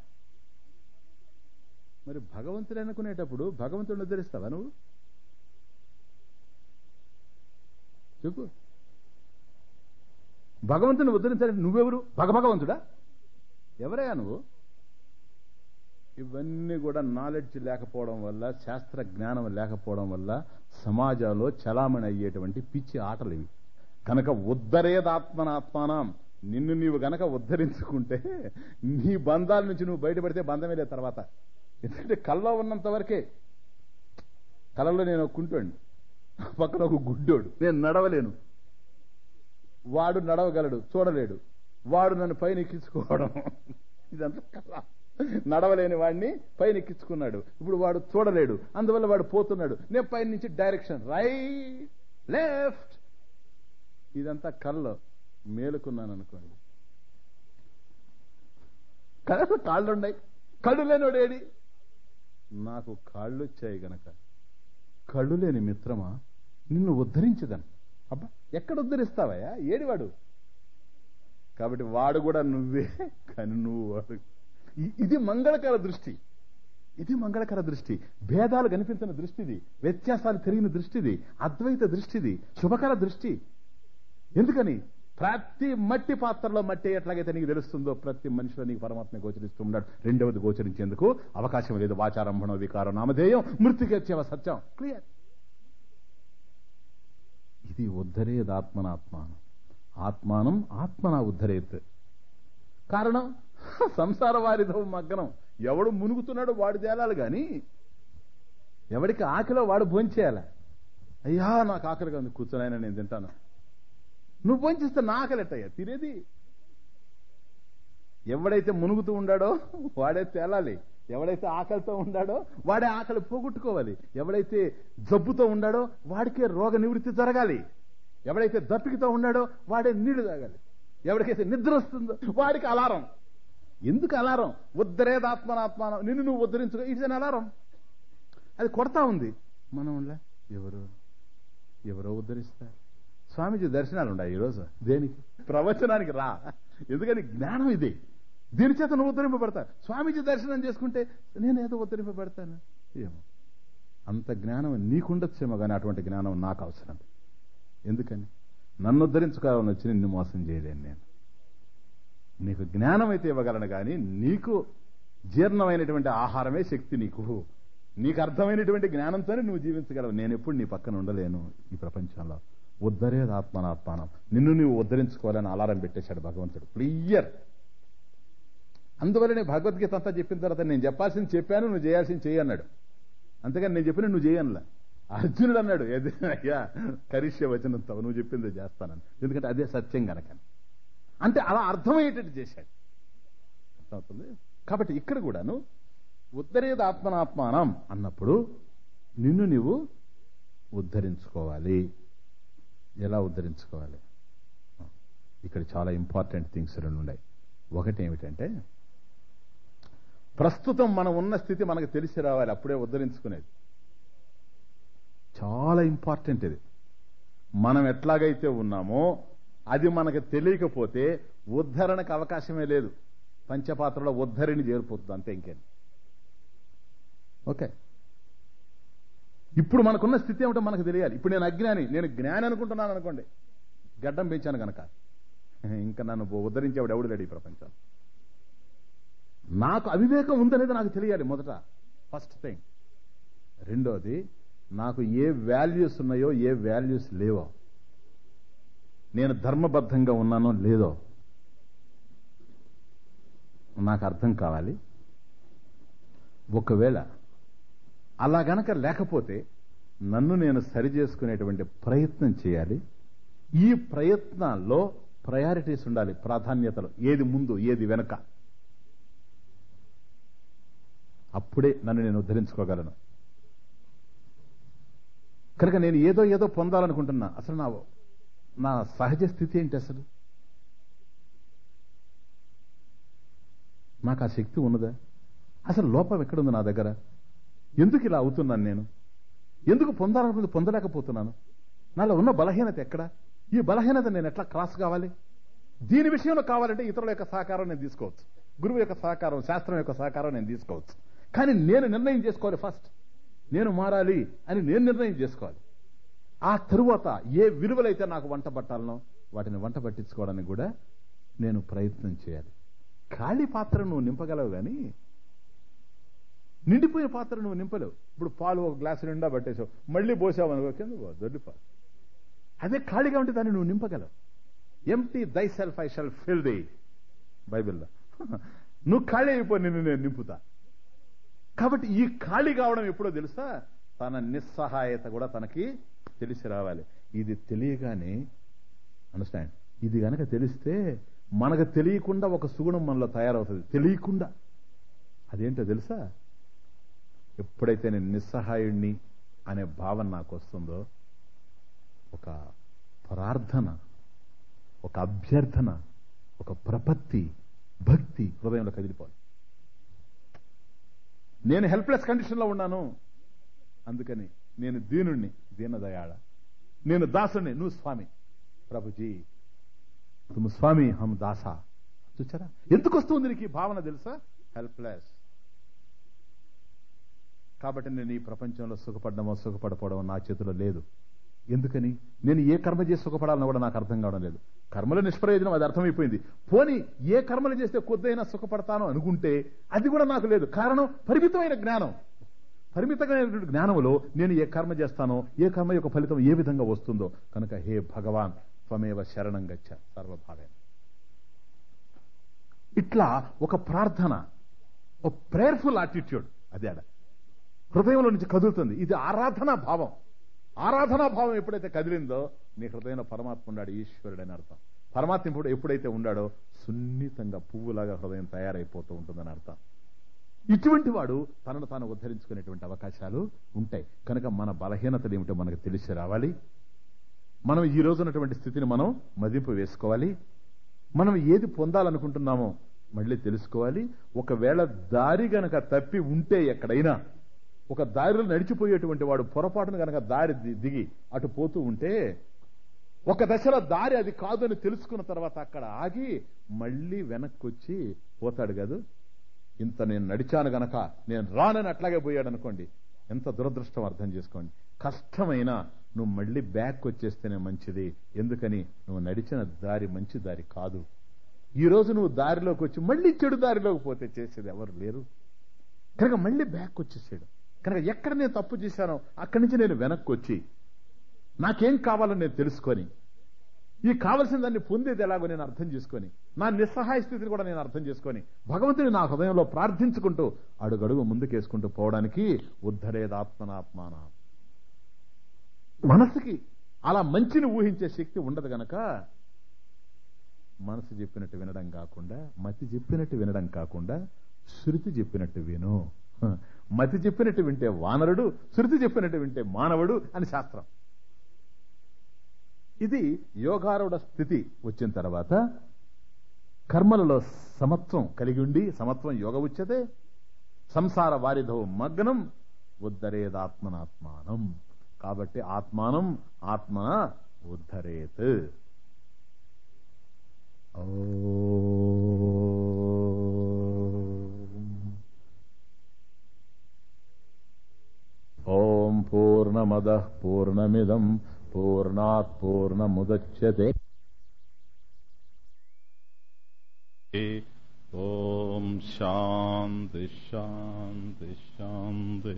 మరి భగవంతుడు అనుకునేటప్పుడు భగవంతుడిని ఉద్ధరిస్తావా నువ్వు చెప్పు భగవంతుని ఉద్ధరించాలంటే నువ్వెవరు భగభగవంతుడా ఎవరయ్యా నువ్వు ఇవన్నీ కూడా నాలెడ్జ్ లేకపోవడం వల్ల శాస్త్ర జ్ఞానం లేకపోవడం వల్ల సమాజంలో చలామణి అయ్యేటువంటి పిచ్చి ఆటలు ఇవి కనుక ఉద్ధరేదాత్మనాత్మానం నిన్ను నీవు గనక ఉద్ధరించుకుంటే నీ బంధాల నుంచి నువ్వు బయటపడితే బంధమే లేదు తర్వాత ఎందుకంటే కల్లో ఉన్నంత వరకే కలలో నేను ఒక కుంటోండి పక్కన ఒక గుడ్డోడు నేను నడవలేను వాడు నడవగలడు చూడలేడు వాడు నన్ను పైన ఎక్కించుకోవడం ఇదంతా కళ నడవలేని వాడిని పైన ఎక్కించుకున్నాడు ఇప్పుడు వాడు చూడలేడు అందువల్ల వాడు పోతున్నాడు నేను పైన నుంచి డైరెక్షన్ రైట్ లెఫ్ట్ ఇదంతా కళ్ళు మేలుకున్నాను అనుకోండి కళ్ళ కాళ్ళు ఉన్నాయి కళ్ళు లేనోడేడి నాకు కాళ్ళు వచ్చాయి గనక కళ్ళు లేని మిత్రమా నిన్ను ఉద్ధరించదను అబ్బా ఎక్కడ ఉద్ధరిస్తావయ్యా ఏడివాడు కాబట్టి వాడు కూడా నువ్వే కానీ నువ్వు వాడు ఇ- ఇది మంగళకర దృష్టి ఇది మంగళకర దృష్టి భేదాలు కనిపించిన దృష్టిది వ్యత్యాసాలు తిరిగిన దృష్టిది అద్వైత దృష్టిది శుభకర దృష్టి ఎందుకని ప్రతి మట్టి పాత్రలో మట్టి ఎట్లాగైతే నీకు తెలుస్తుందో ప్రతి మనిషిలో నీకు పరమాత్మ గోచరిస్తూ ఉన్నాడు రెండవది గోచరించేందుకు అవకాశం లేదు వాచారంభణం వికారం నామధేయం మృతికేత్యవ సత్యం క్లియర్ ఇది ఉద్ధరేది ఆత్మనాత్మానం ఆత్మానం ఆత్మన ఉద్ధరేత్ కారణం సంసార వారితో మగ్గనం ఎవడు మునుగుతున్నాడో వాడు తేలాలి గాని ఎవడికి ఆకలో వాడు భోంచేయాలి అయ్యా నాకు ఆకలిగా ఉంది కూర్చొని నేను తింటాను నువ్వు భోంచేస్తే నా ఆకలి ఎట్టయ్యా తినేది ఎవడైతే మునుగుతూ ఉండాడో వాడే తేలాలి ఎవడైతే ఆకలితో ఉండాడో వాడే ఆకలి పోగొట్టుకోవాలి ఎవడైతే జబ్బుతో ఉండాడో వాడికే రోగ నివృత్తి జరగాలి ఎవడైతే దప్పికతో ఉన్నాడో వాడే నీళ్లు తాగాలి ఎవరికైతే నిద్ర వస్తుందో వాడికి అలారం ఎందుకు అలారం ఉద్ధరేదాత్మనాత్మానం నిన్ను నువ్వు ఉద్ధరించుకో ఇట్స్ అన్ అలారం అది కొడతా ఉంది మనం ఎవరు ఎవరో ఉద్ధరిస్తారు స్వామీజీ దర్శనాలు ఉన్నాయి ఈరోజు దేనికి ప్రవచనానికి రా ఎందుకని జ్ఞానం ఇది దీని చేత నువ్వు ఉద్ధరింపబడతా స్వామీజీ దర్శనం చేసుకుంటే నేను ఏదో ఉద్ధరింపబడతాను ఏమో అంత జ్ఞానం నీకుండొచ్చేమో కానీ అటువంటి జ్ఞానం నాకు అవసరం ఎందుకని నన్ను ఉద్ధరించుకోవాలని వచ్చి నిన్ను మోసం చేయలేను నేను నీకు జ్ఞానం అయితే ఇవ్వగలను కానీ నీకు జీర్ణమైనటువంటి ఆహారమే శక్తి నీకు నీకు అర్థమైనటువంటి జ్ఞానంతోనే నువ్వు జీవించగలవు నేను ఎప్పుడు నీ పక్కన ఉండలేను ఈ ప్రపంచంలో ఉద్ధరేది ఆత్మనాత్మానం నిన్ను నువ్వు ఉద్ధరించుకోవాలని అలారం పెట్టేశాడు భగవంతుడు క్లియర్ అందువల్లనే భగవద్గీత అంతా చెప్పిన తర్వాత నేను చెప్పాల్సింది చెప్పాను నువ్వు చేయాల్సింది చెయ్యి అన్నాడు అంతేగాని నేను చెప్పిన నువ్వు చేయనులా అర్జునుడు అన్నాడు ఏది అయ్యా కరిష్య వచనంతో నువ్వు చెప్పింది చేస్తానని ఎందుకంటే అదే సత్యం గనక అంటే అలా అర్థమయ్యేటట్టు చేశాడు అర్థమవుతుంది కాబట్టి ఇక్కడ కూడాను ఉద్ధరేది ఆత్మనాత్మానం అన్నప్పుడు నిన్ను నువ్వు ఉద్ధరించుకోవాలి ఎలా ఉద్ధరించుకోవాలి ఇక్కడ చాలా ఇంపార్టెంట్ థింగ్స్ రెండు ఉన్నాయి ఒకటి ఏమిటంటే ప్రస్తుతం మనం ఉన్న స్థితి మనకు తెలిసి రావాలి అప్పుడే ఉద్ధరించుకునేది చాలా ఇంపార్టెంట్ ఇది మనం ఎట్లాగైతే ఉన్నామో అది మనకు తెలియకపోతే ఉద్ధరణకు అవకాశమే లేదు పంచపాత్రలో ఉద్ధరిని చేరిపోతుంది అంతే ఇంకేం ఓకే ఇప్పుడు మనకున్న స్థితి ఏమిటో మనకు తెలియాలి ఇప్పుడు నేను అజ్ఞాని నేను జ్ఞాని అనుకుంటున్నాను అనుకోండి గడ్డం పెంచాను గనక ఇంకా నన్ను ఉద్ధరించేవాడు ఎవడు లేడు ఈ ప్రపంచం నాకు అవివేకం ఉందనేది నాకు తెలియాలి మొదట ఫస్ట్ థింగ్ రెండోది నాకు ఏ వాల్యూస్ ఉన్నాయో ఏ వాల్యూస్ లేవో నేను ధర్మబద్ధంగా ఉన్నానో లేదో నాకు అర్థం కావాలి ఒకవేళ అలా గనక లేకపోతే నన్ను నేను సరి చేసుకునేటువంటి ప్రయత్నం చేయాలి ఈ ప్రయత్నాల్లో ప్రయారిటీస్ ఉండాలి ప్రాధాన్యతలు ఏది ముందు ఏది వెనక అప్పుడే నన్ను నేను ఉద్ధరించుకోగలను కనుక నేను ఏదో ఏదో పొందాలనుకుంటున్నా అసలు నా నా సహజ స్థితి ఏంటి అసలు నాకు ఆ శక్తి ఉన్నదా అసలు లోపం ఎక్కడుంది నా దగ్గర ఎందుకు ఇలా అవుతున్నాను నేను ఎందుకు పొందాలనుకుంది పొందలేకపోతున్నాను నాలో ఉన్న బలహీనత ఎక్కడ ఈ బలహీనత నేను ఎట్లా క్రాస్ కావాలి దీని విషయంలో కావాలంటే ఇతరుల యొక్క సహకారం నేను తీసుకోవచ్చు గురువు యొక్క సహకారం శాస్త్రం యొక్క సహకారం నేను తీసుకోవచ్చు కానీ నేను నిర్ణయం చేసుకోవాలి ఫస్ట్ నేను మారాలి అని నేను నిర్ణయం చేసుకోవాలి ఆ తరువాత ఏ విలువలైతే నాకు వంట పట్టాలనో వాటిని వంట పట్టించుకోవడానికి కూడా నేను ప్రయత్నం చేయాలి ఖాళీ పాత్ర నువ్వు నింపగలవు కానీ నిండిపోయిన పాత్ర నువ్వు నింపలేవు ఇప్పుడు పాలు ఒక గ్లాసు నిండా పట్టేసావు మళ్ళీ పోసావు అనుకో కింద దొడ్డిపాలు అదే ఖాళీగా ఉంటే దాన్ని నువ్వు నింపగలవు empty thyself I shall fill thee బైబిల్లో నువ్వు ఖాళీ అయిపో నిన్ను నేను నింపుతా కాబట్టి ఈ ఖాళీ కావడం ఎప్పుడో తెలుసా తన నిస్సహాయత కూడా తనకి తెలిసి రావాలి ఇది తెలియగానే అండర్స్టాండ్ ఇది గనక తెలిస్తే మనకు తెలియకుండా ఒక సుగుణం మనలో తయారవుతుంది తెలియకుండా అదేంటో తెలుసా ఎప్పుడైతే నేను నిస్సహాయుణ్ణి అనే భావన నాకు వస్తుందో ఒక ప్రార్థన ఒక అభ్యర్థన ఒక ప్రపత్తి భక్తి హృదయంలో కదిలిపోవాలి నేను హెల్ప్లెస్ కండిషన్లో ఉన్నాను అందుకని నేను దీనుణ్ణి దీనదయాళ నేను దాసుని నువ్వు స్వామి ప్రభుజీ తుమ్ స్వామి హమ్ దాసా చూచారా ఎందుకు వస్తుంది నీకు ఈ భావన తెలుసా హెల్ప్లెస్ కాబట్టి నేను ఈ ప్రపంచంలో సుఖపడమో సుఖపడపోవడమో నా చేతిలో లేదు ఎందుకని నేను ఏ కర్మ చేసి సుఖపడాలని కూడా నాకు అర్థం కావడం లేదు కర్మల నిష్ప్రయోజనం అది అర్థమైపోయింది పోని ఏ కర్మలు చేస్తే కొద్దైనా సుఖపడతాను అనుకుంటే అది కూడా నాకు లేదు కారణం పరిమితమైన జ్ఞానం పరిమితమైనటువంటి జ్ఞానంలో నేను ఏ కర్మ చేస్తానో ఏ కర్మ యొక్క ఫలితం ఏ విధంగా వస్తుందో కనుక హే భగవాన్ త్వమేవ శరణం గచ్చ సర్వభావేన ఇట్లా ఒక ప్రార్థన ఒక ప్రేయర్ఫుల్ యాటిట్యూడ్ అదే ఆడ హృదయంలో నుంచి కదులుతుంది ఇది ఆరాధనా భావం ఆరాధనా భావం ఎప్పుడైతే కదిలిందో నీ హృదయంలో పరమాత్మ ఉన్నాడు ఈశ్వరుడు అని అర్థం పరమాత్మ ఇప్పుడు ఎప్పుడైతే ఉన్నాడో సున్నితంగా పువ్వులాగా హృదయం తయారైపోతూ ఉంటుందని అర్థం ఇటువంటి వాడు తనను తాను ఉద్ధరించుకునేటువంటి అవకాశాలు ఉంటాయి కనుక మన బలహీనతలు ఏమిటో మనకు తెలిసి రావాలి మనం ఈ రోజు ఉన్నటువంటి స్థితిని మనం మదింపు వేసుకోవాలి మనం ఏది పొందాలనుకుంటున్నామో మళ్ళీ తెలుసుకోవాలి ఒకవేళ దారి గనక తప్పి ఉంటే ఎక్కడైనా ఒక దారిలో నడిచిపోయేటువంటి వాడు పొరపాటును గనక దారి ది- దిగి అటు పోతూ ఉంటే ఒక దశలో దారి అది కాదు అని తెలుసుకున్న తర్వాత అక్కడ ఆగి మళ్ళీ వెనక్కి వచ్చి పోతాడు కాదు ఇంత నేను నడిచాను గనక నేను రానని అట్లాగే పోయాడు అనుకోండి ఎంత దురదృష్టం అర్థం చేసుకోండి కష్టమైనా నువ్వు మళ్ళీ బ్యాక్ వచ్చేస్తేనే మంచిది ఎందుకని నువ్వు నడిచిన దారి మంచి దారి కాదు ఈ రోజు నువ్వు దారిలోకి వచ్చి మళ్ళీ చెడు దారిలోకి పోతే చేసేది ఎవరు లేరు కనుక మళ్ళీ బ్యాక్ వచ్చేసాడు కనుక ఎక్కడ నేను తప్పు చేశానో అక్కడి నుంచి నేను వెనక్కి వచ్చి నాకేం కావాలో నేను తెలుసుకొని ఈ కావలసిన దాన్ని పొందేది ఎలాగో నేను అర్థం చేసుకొని నా నిస్సహాయ స్థితిని కూడా నేను అర్థం చేసుకొని భగవంతుని నా హృదయంలో ప్రార్థించుకుంటూ అడుగడుగు ముందుకేసుకుంటూ పోవడానికి ఉద్ధరేదాత్మనాత్మాన మనసుకి అలా మంచిని ఊహించే శక్తి ఉండదు గనక మనసు చెప్పినట్టు వినడం కాకుండా మతి చెప్పినట్టు వినడం కాకుండా శృతి చెప్పినట్టు విను హ, మతి చెప్పినట్టు వింటే వానరుడు శృతి చెప్పినట్టు వింటే మానవుడు అని శాస్త్రం ఇది యోగారూఢ స్థితి వచ్చిన తర్వాత కర్మలలో సమత్వం కలిగి ఉండి సమత్వం యోగ ఉచ్యతే సంసార వారిధో మగ్నం ఉద్ధరేదాత్మనాత్మానం కాబట్టి ఆత్మానం ఆత్మన ఉద్ధరేత్ ఓం పూర్ణమద పూర్ణమిదం పూర్ణాత్ పూర్ణముద్యతే ఓం శాంతి శాంతి శాంతి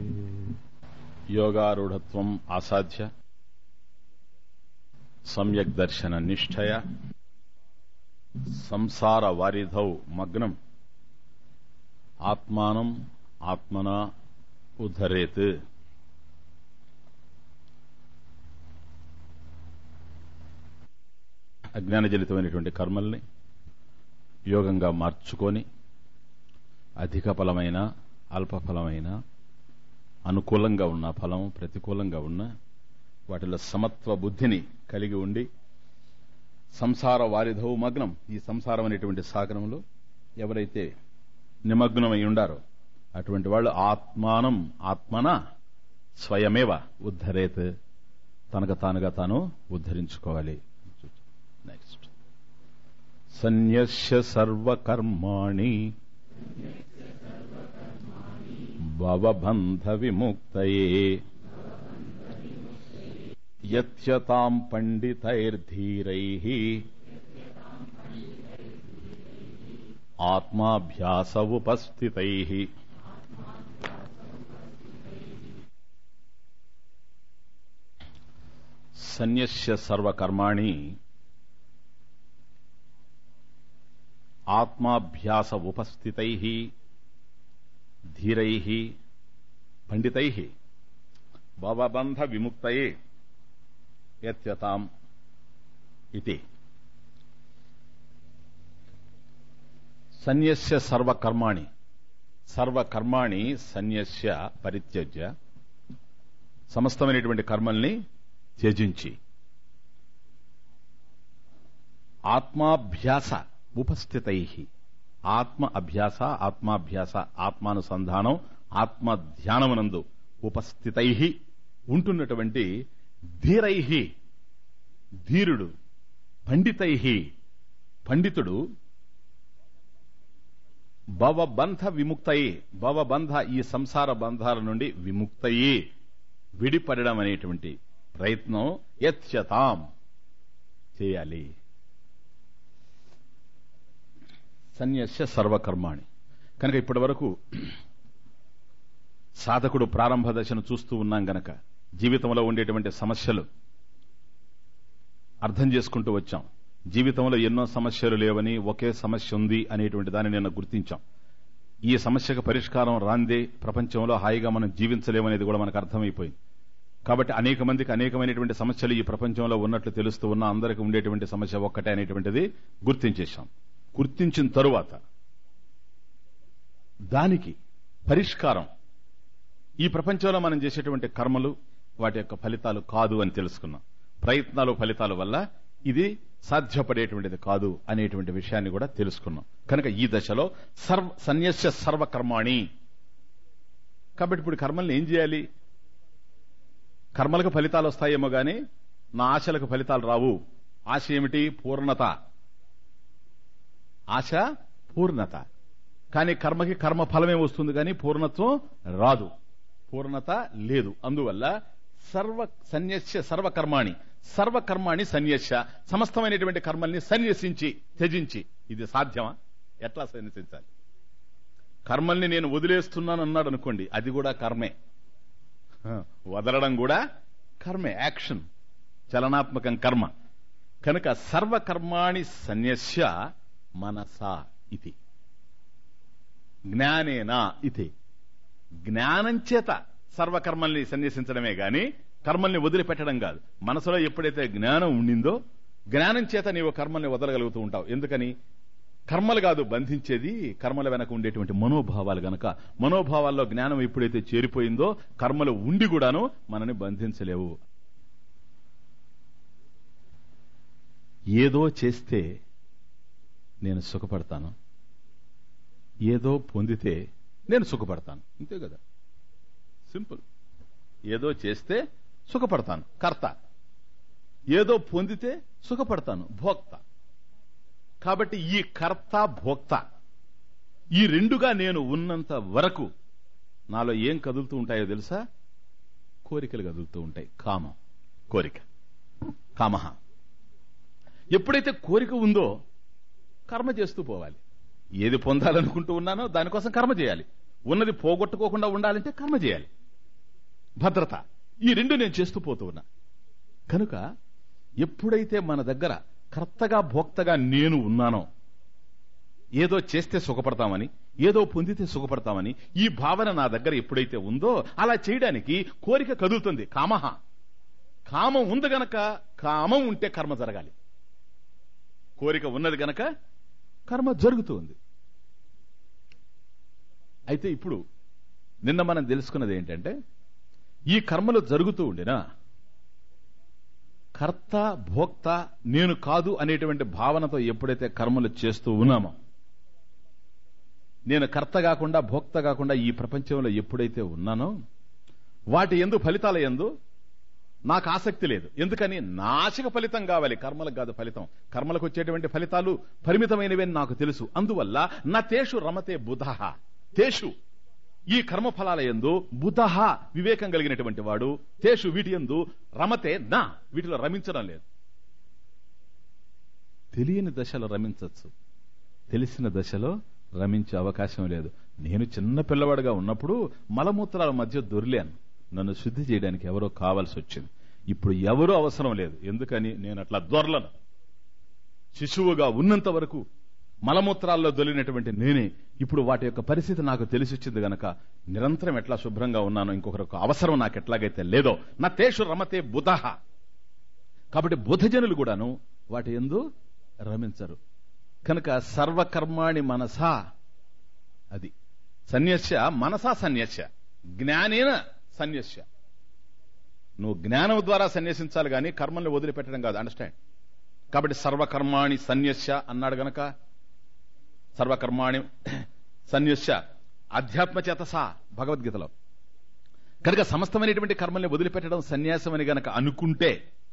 యోగారూఢత్వం అసాధ్య సమ్యక్ దర్శన నిష్ఠయ సంసార వారిధౌ మగ్నం ఆత్మానం ఆత్మన ఉద్ధరేత్ అజ్ఞానజనితమైనటువంటి కర్మల్ని యోగంగా మార్చుకొని అధిక ఫలమైన అల్ప ఫలమైన అనుకూలంగా ఉన్న ఫలం ప్రతికూలంగా ఉన్న వాటిలో సమత్వ బుద్ధిని కలిగి ఉండి సంసార వారిధౌ మగ్నం ఈ సంసారం అనేటువంటి సాగరంలో ఎవరైతే నిమగ్నమై ఉండారో అటువంటి వాళ్ళు ఆత్మానం ఆత్మన స్వయమేవ ఉద్ధరేత్ తనకు తానుగా తాను ఉద్ధరించుకోవాలి నెక్స్ట్ సన్యస్య సర్వకర్మాణి భవబంధ విముక్తయే యత్యతాం పండితైర్ధీరైః ఆత్మాభ్యాస ఉపస్థితైః సన్యస్య సర్వకర్మాణి ఆత్మాభ్యాస ఉపస్థితై ధీరై పండితై భవబంధ విముక్తయే యత్యతాం ఇది సన్యస్య సర్వకర్మాణి సర్వకర్మాణి సన్యస్య పరిత్యజ్య సమస్తమైనటువంటి కర్మల్ని త్యజించి ఆత్మాభ్యాస ఉపస్థితై ఆత్మ అభ్యాస ఆత్మాభ్యాస ఆత్మానుసంధానం ఆత్మ ధ్యానమునందు ఉపస్థితై ఉంటున్నటువంటి ధీరై ధీరుడు పండితై పండితుడు భవబంధ విముక్తయే భవబంధ ఈ సంసార బంధాల నుండి విముక్తయే విడిపడడం అనేటువంటి ప్రయత్నం యత్యతాం చేయాలి సన్యస్య సర్వకర్మాణి కనుక ఇప్పటి వరకు సాధకుడు ప్రారంభ దశను చూస్తూ ఉన్నాం గనక జీవితంలో ఉండేటువంటి సమస్యలు అర్థం చేసుకుంటూ వచ్చాం జీవితంలో ఎన్నో సమస్యలు లేవని ఒకే సమస్య ఉంది అనేటువంటి దాన్ని నిన్న గుర్తించాం ఈ సమస్యకు పరిష్కారం రాందే ప్రపంచంలో హాయిగా మనం జీవించలేమనేది కూడా మనకు అర్థమైపోయింది కాబట్టి అనేక మందికి అనేకమైనటువంటి సమస్యలు ఈ ప్రపంచంలో ఉన్నట్లు తెలుస్తూ ఉన్నా అందరికి ఉండేటువంటి సమస్య ఒక్కటే అనేటువంటిది గుర్తించేశాం గుర్తించిన తరువాత దానికి పరిష్కారం ఈ ప్రపంచంలో మనం చేసేటువంటి కర్మలు వాటి యొక్క ఫలితాలు కాదు అని తెలుసుకున్నాం ప్రయత్నాలు ఫలితాల వల్ల ఇది సాధ్యపడేటువంటిది కాదు అనేటువంటి విషయాన్ని కూడా తెలుసుకున్నాం కనుక ఈ దశలో సర్వ సన్యస్య సర్వకర్మాణి కాబట్టి ఇప్పుడు కర్మల్ని ఏం చేయాలి కర్మలకు ఫలితాలు వస్తాయేమో గాని నా ఆశలకు ఫలితాలు రావు ఆశ ఏమిటి పూర్ణత ఆశ పూర్ణత కానీ కర్మకి కర్మ ఫలమే వస్తుంది కానీ పూర్ణత్వం రాదు పూర్ణత లేదు అందువల్ల సర్వ సన్యస్య సర్వకర్మాణి సర్వకర్మాణి సన్యస్య సమస్తమైనటువంటి కర్మల్ని సన్యసించి త్యజించి ఇది సాధ్యమా ఎట్లా సన్యసించాలి కర్మల్ని నేను వదిలేస్తున్నాను అన్నాడు అనుకోండి అది కూడా కర్మే హ, వదలడం కూడా కర్మే యాక్షన్ చలనాత్మకం కర్మ కనుక సర్వకర్మాణి సన్యస్య మనసా ఇది జ్ఞానేనా ఇది జ్ఞానం చేత సర్వకర్మల్ని సన్యసించడమే గాని కర్మల్ని వదిలిపెట్టడం కాదు మనసులో ఎప్పుడైతే జ్ఞానం ఉండిందో జ్ఞానం చేత నీవు కర్మల్ని వదలగలుగుతూ ఉంటావు ఎందుకని కర్మలు కాదు బంధించేది కర్మల వెనక ఉండేటువంటి మనోభావాలు గనక మనోభావాల్లో జ్ఞానం ఎప్పుడైతే చేరిపోయిందో కర్మలు ఉండి కూడాను మనని బంధించలేవు ఏదో చేస్తే నేను సుఖపడతాను ఏదో పొందితే నేను సుఖపడతాను అంతే కదా సింపుల్ ఏదో చేస్తే సుఖపడతాను కర్త ఏదో పొందితే సుఖపడతాను భోక్త కాబట్టి ఈ కర్త భోక్త ఈ రెండుగా నేను ఉన్నంత వరకు నాలో ఏం కదులుతూ ఉంటాయో తెలుసా కోరికలు కదులుతూ ఉంటాయి కామం కోరిక కామహ ఎప్పుడైతే కోరిక ఉందో కర్మ చేస్తూ పోవాలి ఏది పొందాలనుకుంటూ ఉన్నానో దానికోసం కర్మ చేయాలి ఉన్నది పోగొట్టుకోకుండా ఉండాలంటే కర్మ చేయాలి భద్రత ఈ రెండు నేను చేస్తూ పోతూ ఉన్నా కనుక ఎప్పుడైతే మన దగ్గర కర్తగా భోక్తగా నేను ఉన్నానో ఏదో చేస్తే సుఖపడతామని ఏదో పొందితే సుఖపడతామని ఈ భావన నా దగ్గర ఎప్పుడైతే ఉందో అలా చేయడానికి కోరిక కదులుతుంది కామహ కామం ఉంది గనక కామం ఉంటే కర్మ జరగాలి కోరిక ఉన్నది గనక కర్మ జరుగుతుంది అయితే ఇప్పుడు నిన్న మనం తెలుసుకున్నది ఏంటంటే ఈ కర్మలు జరుగుతూ ఉండినా కర్త భోక్త నేను కాదు అనేటువంటి భావనతో ఎప్పుడైతే కర్మలు చేస్తూ ఉన్నామో నేను కర్త కాకుండా భోక్త కాకుండా ఈ ప్రపంచంలో ఎప్పుడైతే ఉన్నానో వాటి ఎందు ఫలితాల ఎందు నాకు ఆసక్తి లేదు ఎందుకని నాశక ఫలితం కావాలి కర్మలకు కాదు ఫలితం కర్మలకు వచ్చేటువంటి ఫలితాలు పరిమితమైనవి అని నాకు తెలుసు అందువల్ల నా తేషు రమతే బుధ తేషు ఈ కర్మ ఫలాల ఎందు బుధ వివేకం కలిగినటువంటి వాడు తేషు వీటి ఎందు రమతే నా వీటిలో రమించడం లేదు తెలియని దశలో రమించవచ్చు తెలిసిన దశలో రమించే అవకాశం లేదు నేను చిన్న పిల్లవాడిగా ఉన్నప్పుడు మలమూత్రాల మధ్య దొరిలాను నన్ను శుద్ధి చేయడానికి ఎవరో కావాల్సి వచ్చింది ఇప్పుడు ఎవరూ అవసరం లేదు ఎందుకని నేను అట్లా దొరలను శిశువుగా ఉన్నంత వరకు మలమూత్రాల్లో దొలినటువంటి నేనే ఇప్పుడు వాటి యొక్క పరిస్థితి నాకు తెలిసి వచ్చింది గనక నిరంతరం ఎట్లా శుభ్రంగా ఉన్నానో ఇంకొకరికి అవసరం నాకు ఎట్లాగైతే లేదో నా తేషు రమతే బుధ కాబట్టి బుధజనులు కూడాను వాటి ఎందు రమించరు కనుక సర్వకర్మాణి మనసా అది సన్యస్య మనసా సన్యస్య జ్ఞానేన సన్యస్య నువ్వు జ్ఞానం ద్వారా సన్యసించాలి కానీ కర్మల్ని వదిలిపెట్టడం కాదు అండర్స్టాండ్ కాబట్టి సర్వకర్మాణి సన్యస్య అన్నాడు గనక సర్వకర్మాణి సన్యస్య అధ్యాత్మ చేత సా భగవద్గీతలో కనుక సమస్తమైనటువంటి కర్మల్ని వదిలిపెట్టడం సన్యాసం అని గనక అనుకుంటే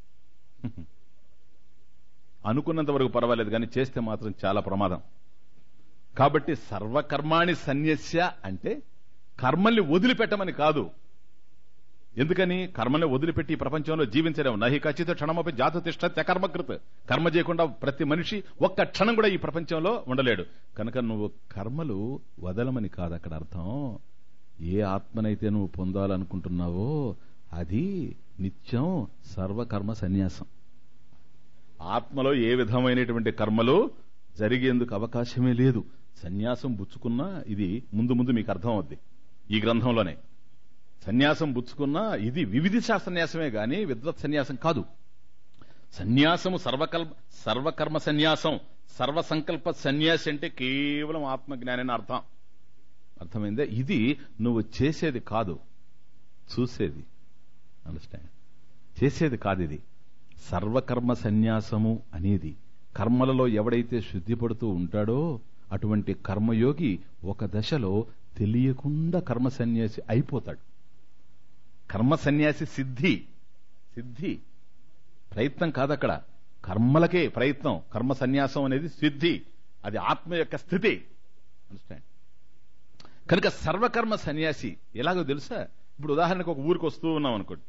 అనుకున్నంత వరకు పర్వాలేదు కానీ చేస్తే మాత్రం చాలా ప్రమాదం కాబట్టి సర్వకర్మాణి సన్యస్య అంటే కర్మల్ని వదిలిపెట్టమని కాదు ఎందుకని కర్మని వదిలిపెట్టి ఈ ప్రపంచంలో జీవించలేము నహి ఖచ్చిత క్షణమపై జాతు తిష్ట కర్మకృత్ కర్మ చేయకుండా ప్రతి మనిషి ఒక్క క్షణం కూడా ఈ ప్రపంచంలో ఉండలేడు కనుక నువ్వు కర్మలు వదలమని కాదు అక్కడ అర్థం ఏ ఆత్మనైతే నువ్వు పొందాలనుకుంటున్నావో అది నిత్యం సర్వకర్మ సన్యాసం ఆత్మలో ఏ విధమైనటువంటి కర్మలు జరిగేందుకు అవకాశమే లేదు సన్యాసం బుచ్చుకున్నా ఇది ముందు ముందు మీకు అర్థం అవుద్ది ఈ గ్రంథంలోనే సన్యాసం బుచ్చుకున్నా ఇది వివిధ సన్యాసమే గాని విద్వత్ సన్యాసం కాదు సన్యాసము సర్వకల్ప సర్వకర్మ సన్యాసం సర్వసంకల్ప సన్యాసి అంటే కేవలం ఆత్మజ్ఞాని అని అర్థం అర్థమైందే ఇది నువ్వు చేసేది కాదు చూసేది అండర్స్టాండ్ చేసేది కాదు ఇది సర్వకర్మ సన్యాసము అనేది కర్మలలో ఎవడైతే శుద్ధి పడుతూ ఉంటాడో అటువంటి కర్మయోగి ఒక దశలో తెలియకుండా కర్మ సన్యాసి అయిపోతాడు కర్మ సన్యాసి సిద్ధి సిద్ధి ప్రయత్నం కాదు అక్కడ కర్మలకే ప్రయత్నం కర్మ సన్యాసం అనేది సిద్ధి అది ఆత్మ యొక్క స్థితి అండర్స్టాండ్ కనుక సర్వకర్మ సన్యాసి ఎలాగో తెలుసా ఇప్పుడు ఉదాహరణకు ఒక ఊరికి వస్తూ ఉన్నాం అనుకోండి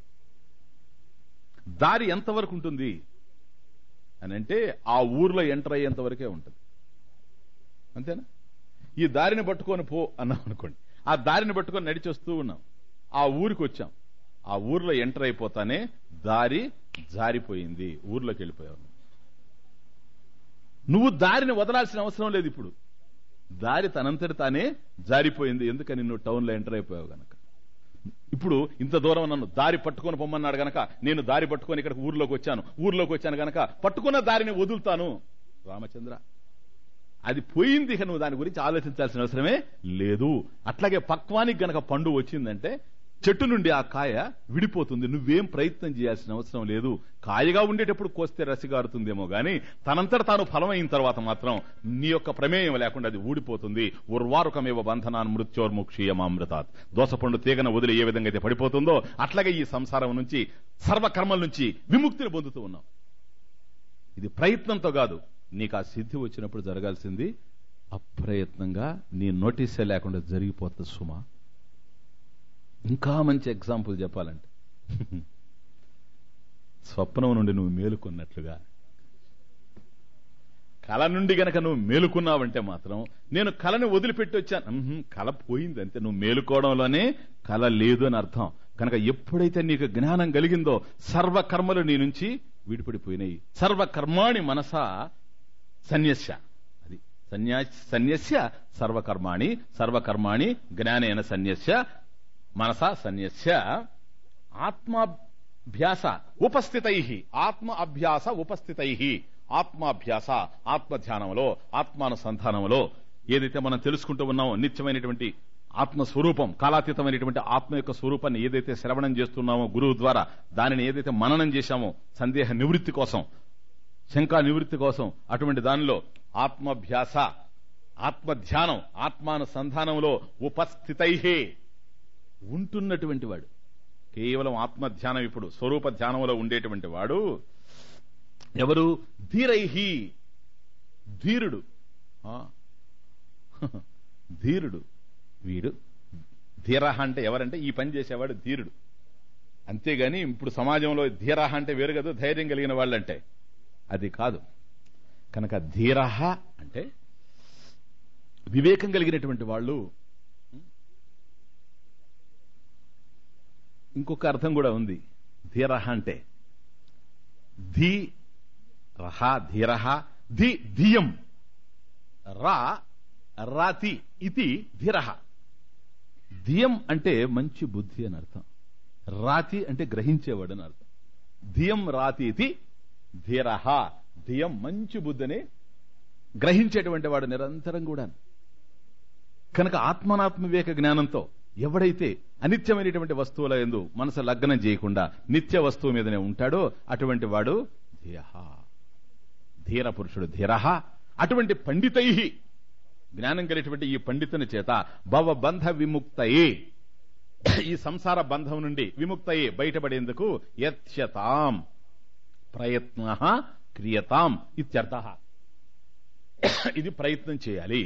దారి ఎంతవరకు ఉంటుంది అని అంటే ఆ ఊర్లో ఎంటర్ అయ్యేంత వరకే ఉంటుంది అంతేనా ఈ దారిని పట్టుకొని పో అన్నాం అనుకోండి ఆ దారిని పట్టుకొని నడిచి వస్తూ ఉన్నాం ఆ ఊరికి వచ్చాం ఆ ఊర్లో ఎంటర్ అయిపోతానే దారి జారిపోయింది ఊర్లోకి వెళ్ళిపోయావు నువ్వు దారిని వదలాల్సిన అవసరం లేదు ఇప్పుడు దారి తనంతటి తానే జారిపోయింది ఎందుకని నువ్వు టౌన్లో ఎంటర్ అయిపోయావు గనక ఇప్పుడు ఇంత దూరం నన్ను దారి పట్టుకొని పొమ్మన్నాడు గనక నేను దారి పట్టుకొని ఇక్కడికి ఊర్లోకి వచ్చాను ఊర్లోకి వచ్చాను గనక పట్టుకున్న దారిని వదులుతాను రామచంద్ర అది పోయింది ఇక నువ్వు దాని గురించి ఆలోచించాల్సిన అవసరమే లేదు అట్లాగే పక్వానికి గనక పండు వచ్చిందంటే చెట్టు నుండి ఆ కాయ విడిపోతుంది నువ్వేం ప్రయత్నం చేయాల్సిన అవసరం లేదు కాయగా ఉండేటప్పుడు కోస్తే రసిగారుతుందేమో గాని తనంతట తాను ఫలమైన తర్వాత మాత్రం నీ యొక్క ప్రమేయం లేకుండా అది ఊడిపోతుంది ఉర్వారుకమేవ బంధనాన్ మృత్యోర్ముక్షీయమామృతాత్ దోసపండు తీగన వదిలి ఏ విధంగా అయితే పడిపోతుందో అట్లాగే ఈ సంసారం నుంచి సర్వకర్మల నుంచి విముక్తిని పొందుతూ ఉన్నాం ఇది ప్రయత్నంతో కాదు నీకు ఆ సిద్ధి వచ్చినప్పుడు జరగాల్సింది అప్రయత్నంగా నీ నోటీసే లేకుండా జరిగిపోతుంది సుమా ఇంకా మంచి ఎగ్జాంపుల్ చెప్పాలంటే స్వప్నం నుండి నువ్వు మేలుకున్నట్లుగా కళ నుండి గనక నువ్వు మేలుకున్నావంటే మాత్రం నేను కళని వదిలిపెట్టి వచ్చాను ఉహుం, కళ పోయింది అంతే నువ్వు మేలుకోవడంలోనే కళ లేదు అని అర్థం కనుక ఎప్పుడైతే నీకు జ్ఞానం కలిగిందో సర్వకర్మలు నీ నుంచి విడిపడిపోయినాయి సర్వకర్మాణి మనసా సన్యస్య అది సన్యా సన్యస్య సర్వకర్మాణి సర్వకర్మాణి జ్ఞానేన సన్యస్య మనసా సన్యస్య ఆత్మాభ్యాస ఉపస్థితై ఆత్మ అభ్యాస ఉపస్థితై ఆత్మాభ్యాస ఆత్మధ్యానంలో ఆత్మానుసంధానంలో ఏదైతే మనం తెలుసుకుంటూ ఉన్నామో నిత్యమైనటువంటి ఆత్మస్వరూపం కాలాతీతమైనటువంటి ఆత్మ యొక్క స్వరూపాన్ని ఏదైతే శ్రవణం చేస్తున్నామో గురువు ద్వారా దానిని ఏదైతే మననం చేశామో సందేహ నివృత్తి కోసం శంకా నివృత్తి కోసం అటువంటి దానిలో ఆత్మభ్యాస ఆత్మధ్యానం ఆత్మానుసంధానంలో ఉపస్థితైహే ఉంటున్నటువంటి వాడు కేవలం ఆత్మధ్యానం ఇప్పుడు స్వరూప ధ్యానంలో ఉండేటువంటి వాడు ఎవరు ధీరైహి ధీరుడు ఆ. ధీరుడు వీడు ధీరహ అంటే ఎవరంటే ఈ పని చేసేవాడు ధీరుడు అంతేగాని ఇప్పుడు సమాజంలో ధీరహ అంటే వేరు కదా ధైర్యం కలిగిన వాళ్ళంటే అది కాదు కనుక ధీరహ అంటే వివేకం కలిగినటువంటి వాళ్ళు ఇంకొక అర్థం కూడా ఉంది ధీరహ అంటే ధీ రహ ధీరహ ధి ధియం రా రాతి ఇది ధీరహ ధియం అంటే మంచి బుద్ధి అని అర్థం రాతి అంటే గ్రహించేవాడు అని అర్థం ధియం రాతి ఇది ధీరహ ధియం మంచి బుద్ధిని గ్రహించేటువంటి వాడు నిరంతరం కూడా కనుక ఆత్మనాత్మ వివేక జ్ఞానంతో ఎవడైతే అనిత్యమైనటువంటి వస్తువుల ఎందు మనసు లగ్నం చేయకుండా నిత్య వస్తువు మీదనే ఉంటాడో అటువంటి వాడు ధీరహ ధీర పురుషుడు ధీరహ అటువంటి పండితై జ్ఞానం కలిగినటువంటి ఈ పండితుని చేత భవబంధ విముక్తయే ఈ సంసార బంధం నుండి విముక్తయే బయటపడేందుకు యత్యతాం ప్రయత్న క్రియతాం ఇత్యర్థ ఇది ప్రయత్నం చేయాలి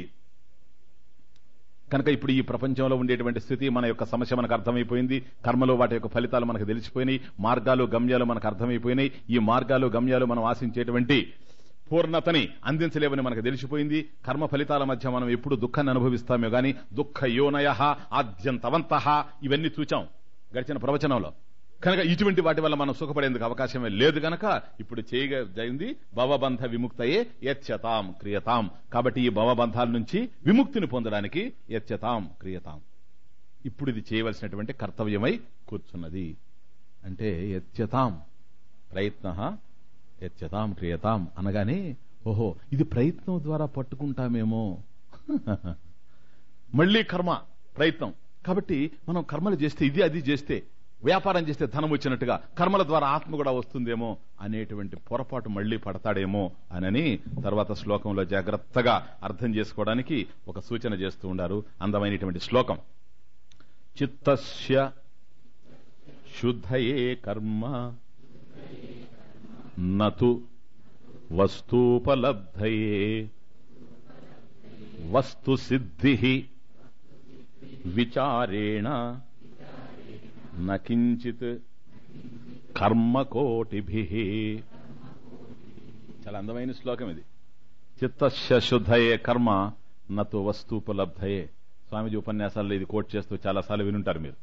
కనుక ఇప్పుడు ఈ ప్రపంచంలో ఉండేటువంటి స్థితి మన యొక్క సమస్య మనకు అర్థమైపోయింది కర్మలు వాటి యొక్క ఫలితాలు మనకు తెలిసిపోయినాయి మార్గాలు గమ్యాలు మనకు అర్థమైపోయినాయి ఈ మార్గాలు గమ్యాలు మనం ఆశించేటువంటి పూర్ణతని అందించలేవని మనకు తెలిసిపోయింది కర్మ ఫలితాల మధ్య మనం ఎప్పుడు దుఃఖాన్ని అనుభవిస్తామో గాని దుఃఖ యోనయ ఆద్యంతవంత ఇవన్నీ చూచాం గడిచిన ప్రవచనంలో కనుక ఇటువంటి వాటి వల్ల మనం సుఖపడేందుకు అవకాశమే లేదు గనక ఇప్పుడు చేయగా జరిగింది భవబంధ విముక్తయే యత్యతాం క్రియతాం కాబట్టి ఈ భవబంధాల నుంచి విముక్తిని పొందడానికి యత్యతాం క్రియతాం ఇప్పుడు ఇది చేయవలసినటువంటి కర్తవ్యమై కూర్చున్నది అంటే యత్యతాం ప్రయత్న యత్యతాం క్రియతాం అనగానే ఓహో ఇది ప్రయత్నం ద్వారా పట్టుకుంటామేమో మళ్ళీ కర్మ ప్రయత్నం కాబట్టి మనం కర్మలు చేస్తే ఇది అది చేస్తే వ్యాపారం చేస్తే ధనం వచ్చినట్టుగా కర్మల ద్వారా ఆత్మ కూడా వస్తుందేమో అనేటువంటి పొరపాటు మళ్లీ పడతాడేమో అనని తర్వాత శ్లోకంలో జాగ్రత్తగా అర్థం చేసుకోవడానికి ఒక సూచన చేస్తూ ఉండారు అందమైనటువంటి శ్లోకం చిత్తస్య శుద్ధయే కర్మ నతు వస్తూపలబ్ధయే వస్తు సిద్ధి విచారేణ నకించిత్ కర్మకోటిభి చాలా అందమైన శ్లోకం ఇది చిత్తస్య శుద్ధయే కర్మ నతు వస్తూపలబ్ధయే స్వామిజీ ఉపన్యాసాల్లో ఇది కోట్ చేస్తూ చాలాసార్లు వినుంటారు మీరు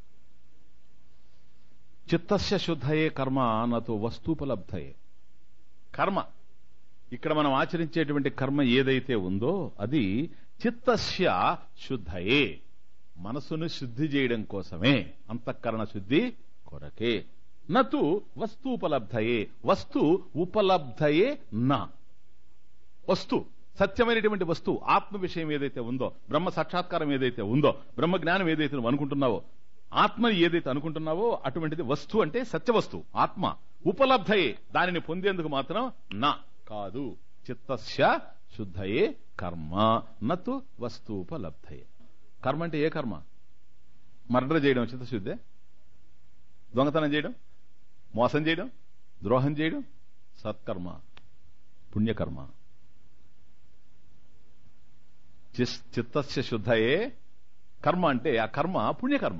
చిత్తస్య శుద్ధయే కర్మ నతు వస్తూపలబ్ధయే కర్మ ఇక్కడ మనం ఆచరించేటువంటి కర్మ ఏదైతే ఉందో అది చిత్తస్య శుద్ధయే మనసును శుద్ధి చేయడం కోసమే అంతఃకరణ శుద్ధి కొరకే నతు వస్తూపలబ్ధయే వస్తు ఉపలబ్ధయే నా వస్తు సత్యమైనటువంటి వస్తువు ఆత్మ విషయం ఏదైతే ఉందో బ్రహ్మ సాక్షాత్కారం ఏదైతే ఉందో బ్రహ్మ జ్ఞానం ఏదైతే నువ్వు అనుకుంటున్నావో ఆత్మ ఏదైతే అనుకుంటున్నావో అటువంటిది వస్తువు అంటే సత్యవస్తువు ఆత్మ ఉపలబ్ధయే దానిని పొందేందుకు మాత్రం నా కాదు చిత్తస్య శుద్ధయే కర్మ నతు వస్తూపలబ్ధయే కర్మ అంటే ఏ కర్మ మర్డర్ చేయడం చిత్తశుద్ధే దొంగతనం చేయడం మోసం చేయడం ద్రోహం చేయడం సత్కర్మ పుణ్యకర్మ చిస్- చిత్తస్య శుద్ధయే కర్మ అంటే ఆ కర్మ పుణ్యకర్మ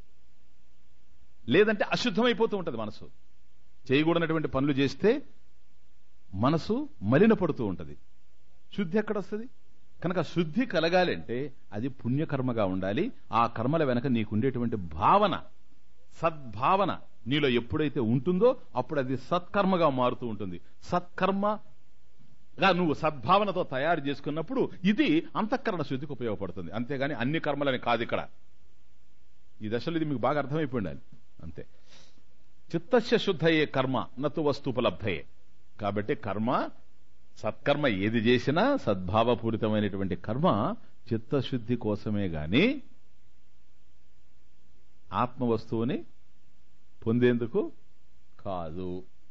లేదంటే అశుద్ధమైపోతూ ఉంటది మనసు చేయకూడనటువంటి పనులు చేస్తే మనసు మలినపడుతూ ఉంటది శుద్ధి ఎక్కడొస్తుంది కనుక శుద్ధి కలగాలంటే అది పుణ్యకర్మగా ఉండాలి ఆ కర్మల వెనక నీకుండేటువంటి భావన సద్భావన నీలో ఎప్పుడైతే ఉంటుందో అప్పుడు అది సత్కర్మగా మారుతూ ఉంటుంది సత్కర్మగా నువ్వు సద్భావనతో తయారు చేసుకున్నప్పుడు ఇది అంతఃకరణ శుద్ధికి ఉపయోగపడుతుంది అంతేగాని అన్ని కర్మలని కాదు ఇక్కడ ఈ దశలో ఇది మీకు బాగా అర్థమైపోయి ఉండాలి అంతే చిత్తస్య శుద్ధయే కర్మ నతు వస్తుపలబ్ధయే కాబట్టి కర్మ సత్కర్మ ఏది చేసినా సద్భావపూరితమైనటువంటి కర్మ చిత్తశుద్ధి కోసమే గాని ఆత్మ వస్తువుని పొందేందుకు కాదు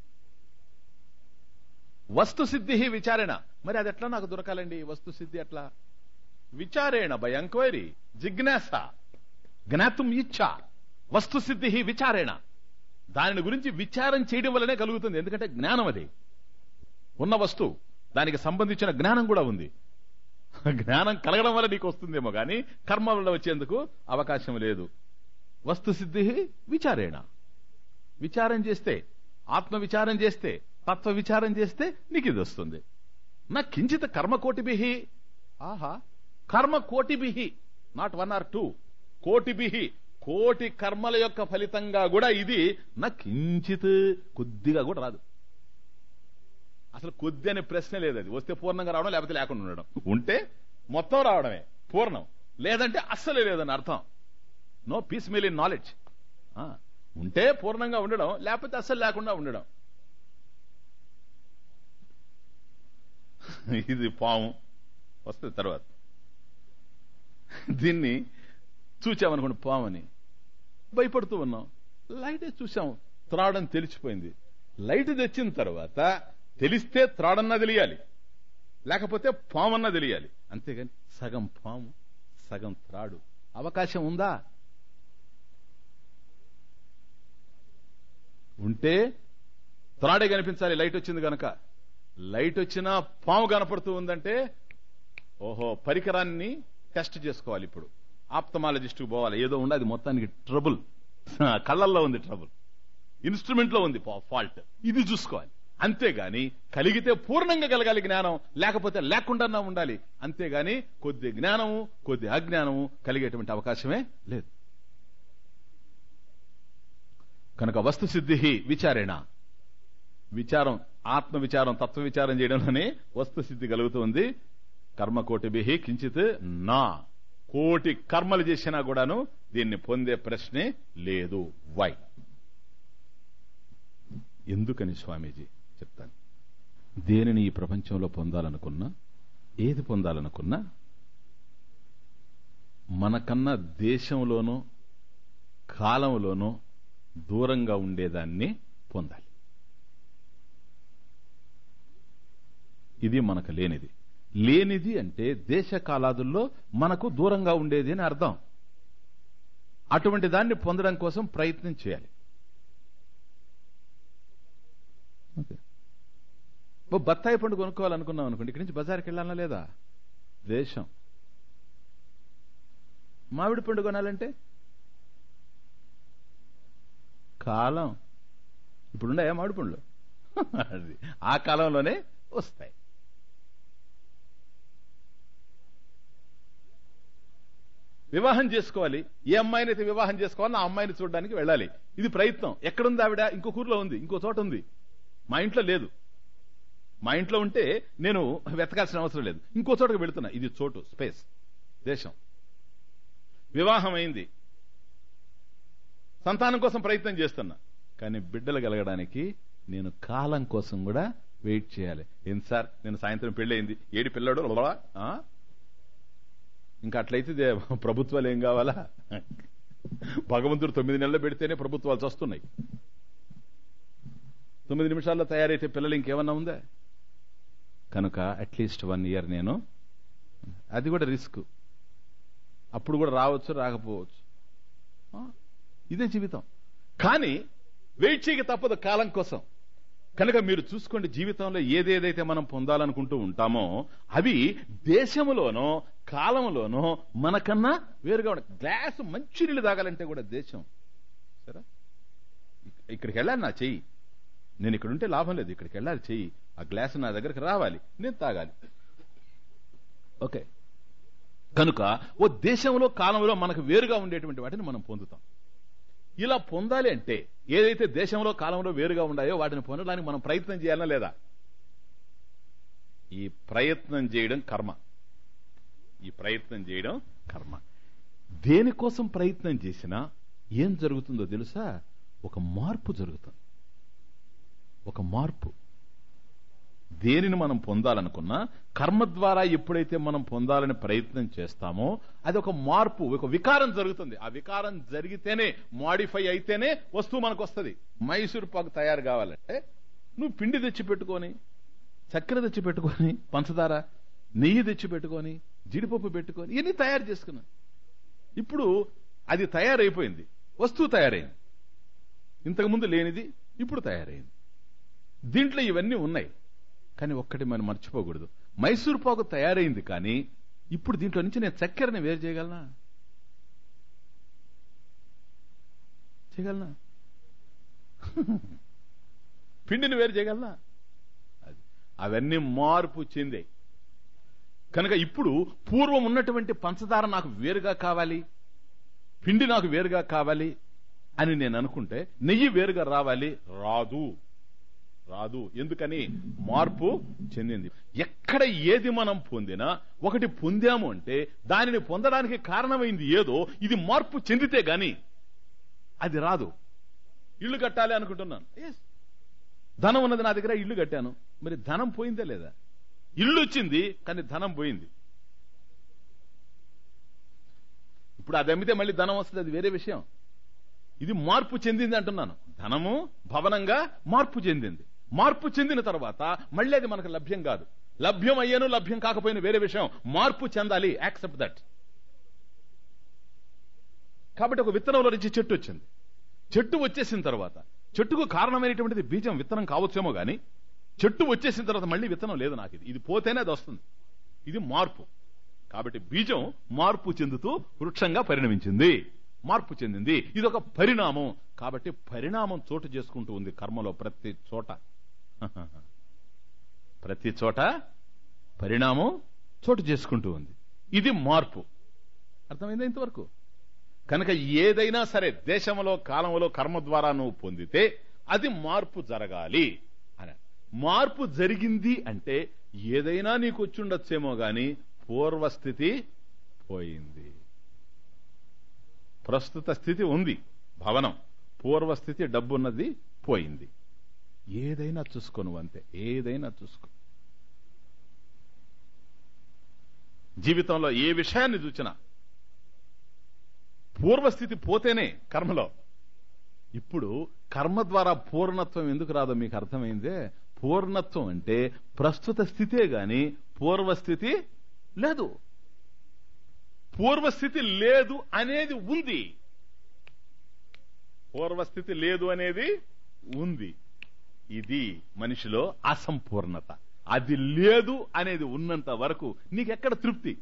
వస్తు సిద్ధి విచారణ మరి అది ఎట్లా నాకు దొరకాలండి వస్తు సిద్ధి ఎట్లా విచారేణ బై ఎంక్వైరీ జిజ్ఞాస జ్ఞాతం ఇచ్చ వస్తు సిద్ధి విచారేణ దానిని గురించి విచారం చేయడం వల్లనే కలుగుతుంది ఎందుకంటే జ్ఞానం అది ఉన్న వస్తువు దానికి సంబంధించిన జ్ఞానం కూడా ఉంది జ్ఞానం కలగడం వల్ల నీకు వస్తుందేమో కానీ కర్మ వల్ల వచ్చేందుకు అవకాశం లేదు వస్తు సిద్ధి విచారేణ విచారం చేస్తే ఆత్మ విచారం చేస్తే తత్వ విచారం చేస్తే నీకు ఇది వస్తుంది నా కించిత కర్మ కోటిభి ఆహా కర్మ కోటిభి నాట్ వన్ ఆర్ టూ కోటిభి కోటి కర్మల యొక్క ఫలితంగా కూడా ఇది నా కించిత్ కొద్దిగా కూడా రాదు అసలు కొద్ది అనే ప్రశ్న లేదు అది వస్తే పూర్ణంగా రావడం లేకపోతే లేకుండా ఉండడం ఉంటే మొత్తం రావడమే పూర్ణం లేదంటే అస్సలే లేదని అర్థం no piecemeal in knowledge ఉంటే పూర్ణంగా ఉండడం లేకపోతే అస్సలు లేకుండా ఉండడం ఇది పాము వస్తుంది తర్వాత దీన్ని చూచామనుకోండి పామని భయపడుతూ ఉన్నాం లైట్ చూసాం త్రాడని తెలిసిపోయింది లైట్ తెచ్చిన తర్వాత తెలిస్తే త్రాడన్నా తెలియాలి లేకపోతే పామన్నా తెలియాలి అంతేగాని సగం పాము సగం త్రాడు అవకాశం ఉందా ఉంటే త్రాడే కనిపించాలి లైట్ వచ్చింది గనక లైట్ వచ్చినా పాము కనపడుతూ ఉందంటే ఓహో పరికరాన్ని టెస్ట్ చేసుకోవాలి ఇప్పుడు ఆప్తమాలజిస్ట్కి పోవాలి ఏదో ఉండి అది మొత్తానికి ట్రబుల్ కళ్ళల్లో ఉంది ట్రబుల్ ఇన్స్ట్రుమెంట్ లో ఉంది ఫాల్ట్ ఇది చూసుకోవాలి అంతేగాని కలిగితే పూర్ణంగా కలగాలి జ్ఞానం లేకపోతే లేకుండా ఉండాలి అంతేగాని కొద్ది జ్ఞానము కొద్ది అజ్ఞానము కలిగేటువంటి అవకాశమే లేదు కనుక వస్తు సిద్ధి విచారేణ విచారం ఆత్మ విచారం తత్వ విచారం చేయడంలోనే వస్తు సిద్ధి కలుగుతుంది కర్మ కోటిభి కించిత్ నా కోటి కర్మలు చేసినా కూడాను దీన్ని పొందే ప్రశ్నే లేదు వై ఎందుకని స్వామీజీ చెప్తాను దేనిని ఈ ప్రపంచంలో పొందాలనుకున్నా ఏది పొందాలనుకున్నా మనకన్నా దేశంలోనో కాలంలోనో దూరంగా ఉండేదాన్ని పొందాలి ఇది మనకు లేనిది లేనిది అంటే దేశ కాలాదుల్లో మనకు దూరంగా ఉండేది అని అర్థం అటువంటి దాన్ని పొందడం కోసం ప్రయత్నం చేయాలి ఓ బత్తాయి పండు కొనుక్కోవాలనుకున్నాం అనుకోండి ఇక్కడి నుంచి బజార్కి వెళ్ళాలా లేదా దేశం మామిడి పండు కొనాలంటే కాలం ఇప్పుడున్నాయా మామిడి పండ్లు అది ఆ కాలంలోనే వస్తాయి వివాహం చేసుకోవాలి ఏ అమ్మాయిని అయితే వివాహం చేసుకోవాలని ఆ అమ్మాయిని చూడడానికి వెళ్ళాలి ఇది ప్రయత్నం ఎక్కడుంది ఆవిడ ఇంకో ఊర్లో ఉంది ఇంకో చోట ఉంది మా ఇంట్లో లేదు మా ఇంట్లో ఉంటే నేను వెతకాల్సిన అవసరం లేదు ఇంకో చోటకి వెళుతున్నా ఇది చోటు స్పేస్ దేశం వివాహం అయింది సంతానం కోసం ప్రయత్నం చేస్తున్నా కానీ బిడ్డలు కలగడానికి నేను కాలం కోసం కూడా వెయిట్ చేయాలి ఏంటి సార్ నేను సాయంత్రం పెళ్ళయింది ఏడి పిల్లడు లొలవా? ఆ? ఇంకా అట్లయితే దే- ప్రభుత్వాలు ఏం కావాలా భగవంతుడు తొమ్మిది నెలలు పెడితేనే ప్రభుత్వాలు వస్తున్నాయి తొమ్మిది నిమిషాల్లో తయారైతే పిల్లలు ఇంకేమన్నా ఉందా కనుక అట్లీస్ట్ వన్ ఇయర్ నేను అది కూడా రిస్క్ అప్పుడు కూడా రావచ్చు రాకపోవచ్చు ఆ, ఇదే జీవితం కానీ వెయిట్ చేయక తప్పదు కాలం కోసం కనుక మీరు చూసుకోండి జీవితంలో ఏదేదైతే మనం పొందాలనుకుంటూ ఉంటామో అవి దేశంలోనో కాలంలోనో మనకన్నా వేరుగా ఉండ గ్లాసు మంచినీళ్ళు తాగాలంటే కూడా దేశం సరే ఇక్కడికి వెళ్ళాలి నా చెయ్యి నేను ఇక్కడ ఉంటే లాభం లేదు ఇక్కడికి వెళ్ళాలి చెయ్యి ఆ గ్లాస్ నా దగ్గరికి రావాలి నేను తాగాలి ఓకే కనుక ఓ దేశంలో కాలంలో మనకు వేరుగా ఉండేటువంటి వాటిని మనం పొందుతాం ఇలా పొందాలి అంటే ఏదైతే దేశంలో కాలంలో వేరుగా ఉన్నాయో వాటిని పొందడానికి మనం ప్రయత్నం చేయాలా లేదా ఈ ప్రయత్నం చేయడం కర్మ ఈ ప్రయత్నం చేయడం కర్మ దేనికోసం ప్రయత్నం చేసినా ఏం జరుగుతుందో తెలుసా ఒక మార్పు జరుగుతుంది ఒక మార్పు దేనిని మనం పొందాలనుకున్నా కర్మ ద్వారా ఎప్పుడైతే మనం పొందాలని ప్రయత్నం చేస్తామో అది ఒక మార్పు ఒక వికారం జరుగుతుంది ఆ వికారం జరిగితేనే మాడిఫై అయితేనే వస్తువు మనకు వస్తుంది మైసూర్ పాకు తయారు కావాలంటే నువ్వు పిండి తెచ్చి పెట్టుకొని చక్కెర తెచ్చి పెట్టుకొని పంచదార నెయ్యి తెచ్చి పెట్టుకొని జీడిపప్పు పెట్టుకొని ఇవన్నీ తయారు చేసుకున్నా ఇప్పుడు అది తయారైపోయింది వస్తువు తయారైంది ఇంతకుముందు లేనిది ఇప్పుడు తయారైంది దీంట్లో ఇవన్నీ ఉన్నాయి కానీ ఒక్కటి మనం మర్చిపోకూడదు మైసూర్ పాకు తయారైంది కానీ ఇప్పుడు దీంట్లో నుంచి నేను చక్కెరని వేరు చేయగలనా చేయగలనా పిండిని వేరు చేయగలనా అది అవన్నీ మార్పు చెందాయి కనుక ఇప్పుడు పూర్వం ఉన్నటువంటి పంచదార నాకు వేరుగా కావాలి పిండి నాకు వేరుగా కావాలి అని నేను అనుకుంటే నెయ్యి వేరుగా రావాలి రాదు రాదు ఎందుకని మార్పు చెందింది ఎక్కడ ఏది మనం పొందినా ఒకటి పొందాము అంటే దానిని పొందడానికి కారణమైంది ఏదో ఇది మార్పు చెందితే గాని అది రాదు ఇల్లు కట్టాలి అనుకుంటున్నాను Yes. ధనం ఉన్నది నా దగ్గర ఇల్లు కట్టాను మరి ధనం పోయిందే లేదా ఇల్లు వచ్చింది కానీ ధనం పోయింది ఇప్పుడు అది అమ్మితే మళ్ళీ ధనం వస్తుంది అది వేరే విషయం ఇది మార్పు చెందింది అంటున్నాను ధనము భవనంగా మార్పు చెందింది మార్పు చెందిన తర్వాత మళ్ళీ అది మనకు లభ్యం కాదు లభ్యం అయ్యాను లభ్యం కాకపోయిన వేరే విషయం మార్పు చెందాలి యాక్సెప్ట్ దట్ కాబట్టి ఒక విత్తనంలో నుంచి చెట్టు వచ్చింది చెట్టు వచ్చేసిన తర్వాత చెట్టుకు కారణమైనటువంటిది బీజం విత్తనం కావచ్చేమో గాని చెట్టు వచ్చేసిన తర్వాత మళ్ళీ విత్తనం లేదు నాకు ఇది ఇది పోతేనే అది వస్తుంది ఇది మార్పు కాబట్టి బీజం మార్పు చెందుతూ వృక్షంగా పరిణమించింది మార్పు చెందింది ఇది ఒక పరిణామం కాబట్టి పరిణామం చోటు చేసుకుంటూ ఉంది కర్మలో ప్రతి చోట ప్రతి చోట పరిణామం చోటు చేసుకుంటూ ఉంది ఇది మార్పు అర్థమైందా ఇంతవరకు కనుక ఏదైనా సరే దేశంలో కాలంలో కర్మ ద్వారా నువ్వు పొందితే అది మార్పు జరగాలి అని మార్పు జరిగింది అంటే ఏదైనా నీకు వచ్చుండొచ్చేమో గాని పూర్వస్థితి పోయింది ప్రస్తుత స్థితి ఉంది భవనం పూర్వస్థితి డబ్బున్నది పోయింది ఏదైనా చూసుకో నువ్వు అంతే ఏదైనా చూసుకో జీవితంలో ఏ విషయాన్ని చూచినా పూర్వస్థితి పోతేనే కర్మలో ఇప్పుడు కర్మ ద్వారా పూర్ణత్వం ఎందుకు రాదో మీకు అర్థమైందే పూర్ణత్వం అంటే ప్రస్తుత స్థితే గాని పూర్వస్థితి లేదు పూర్వస్థితి లేదు అనేది ఉంది పూర్వస్థితి లేదు అనేది ఉంది ఇది మనిషిలో అసంపూర్ణత అది లేదు అనేది ఉన్నంత వరకు నీకెక్కడ తృప్తి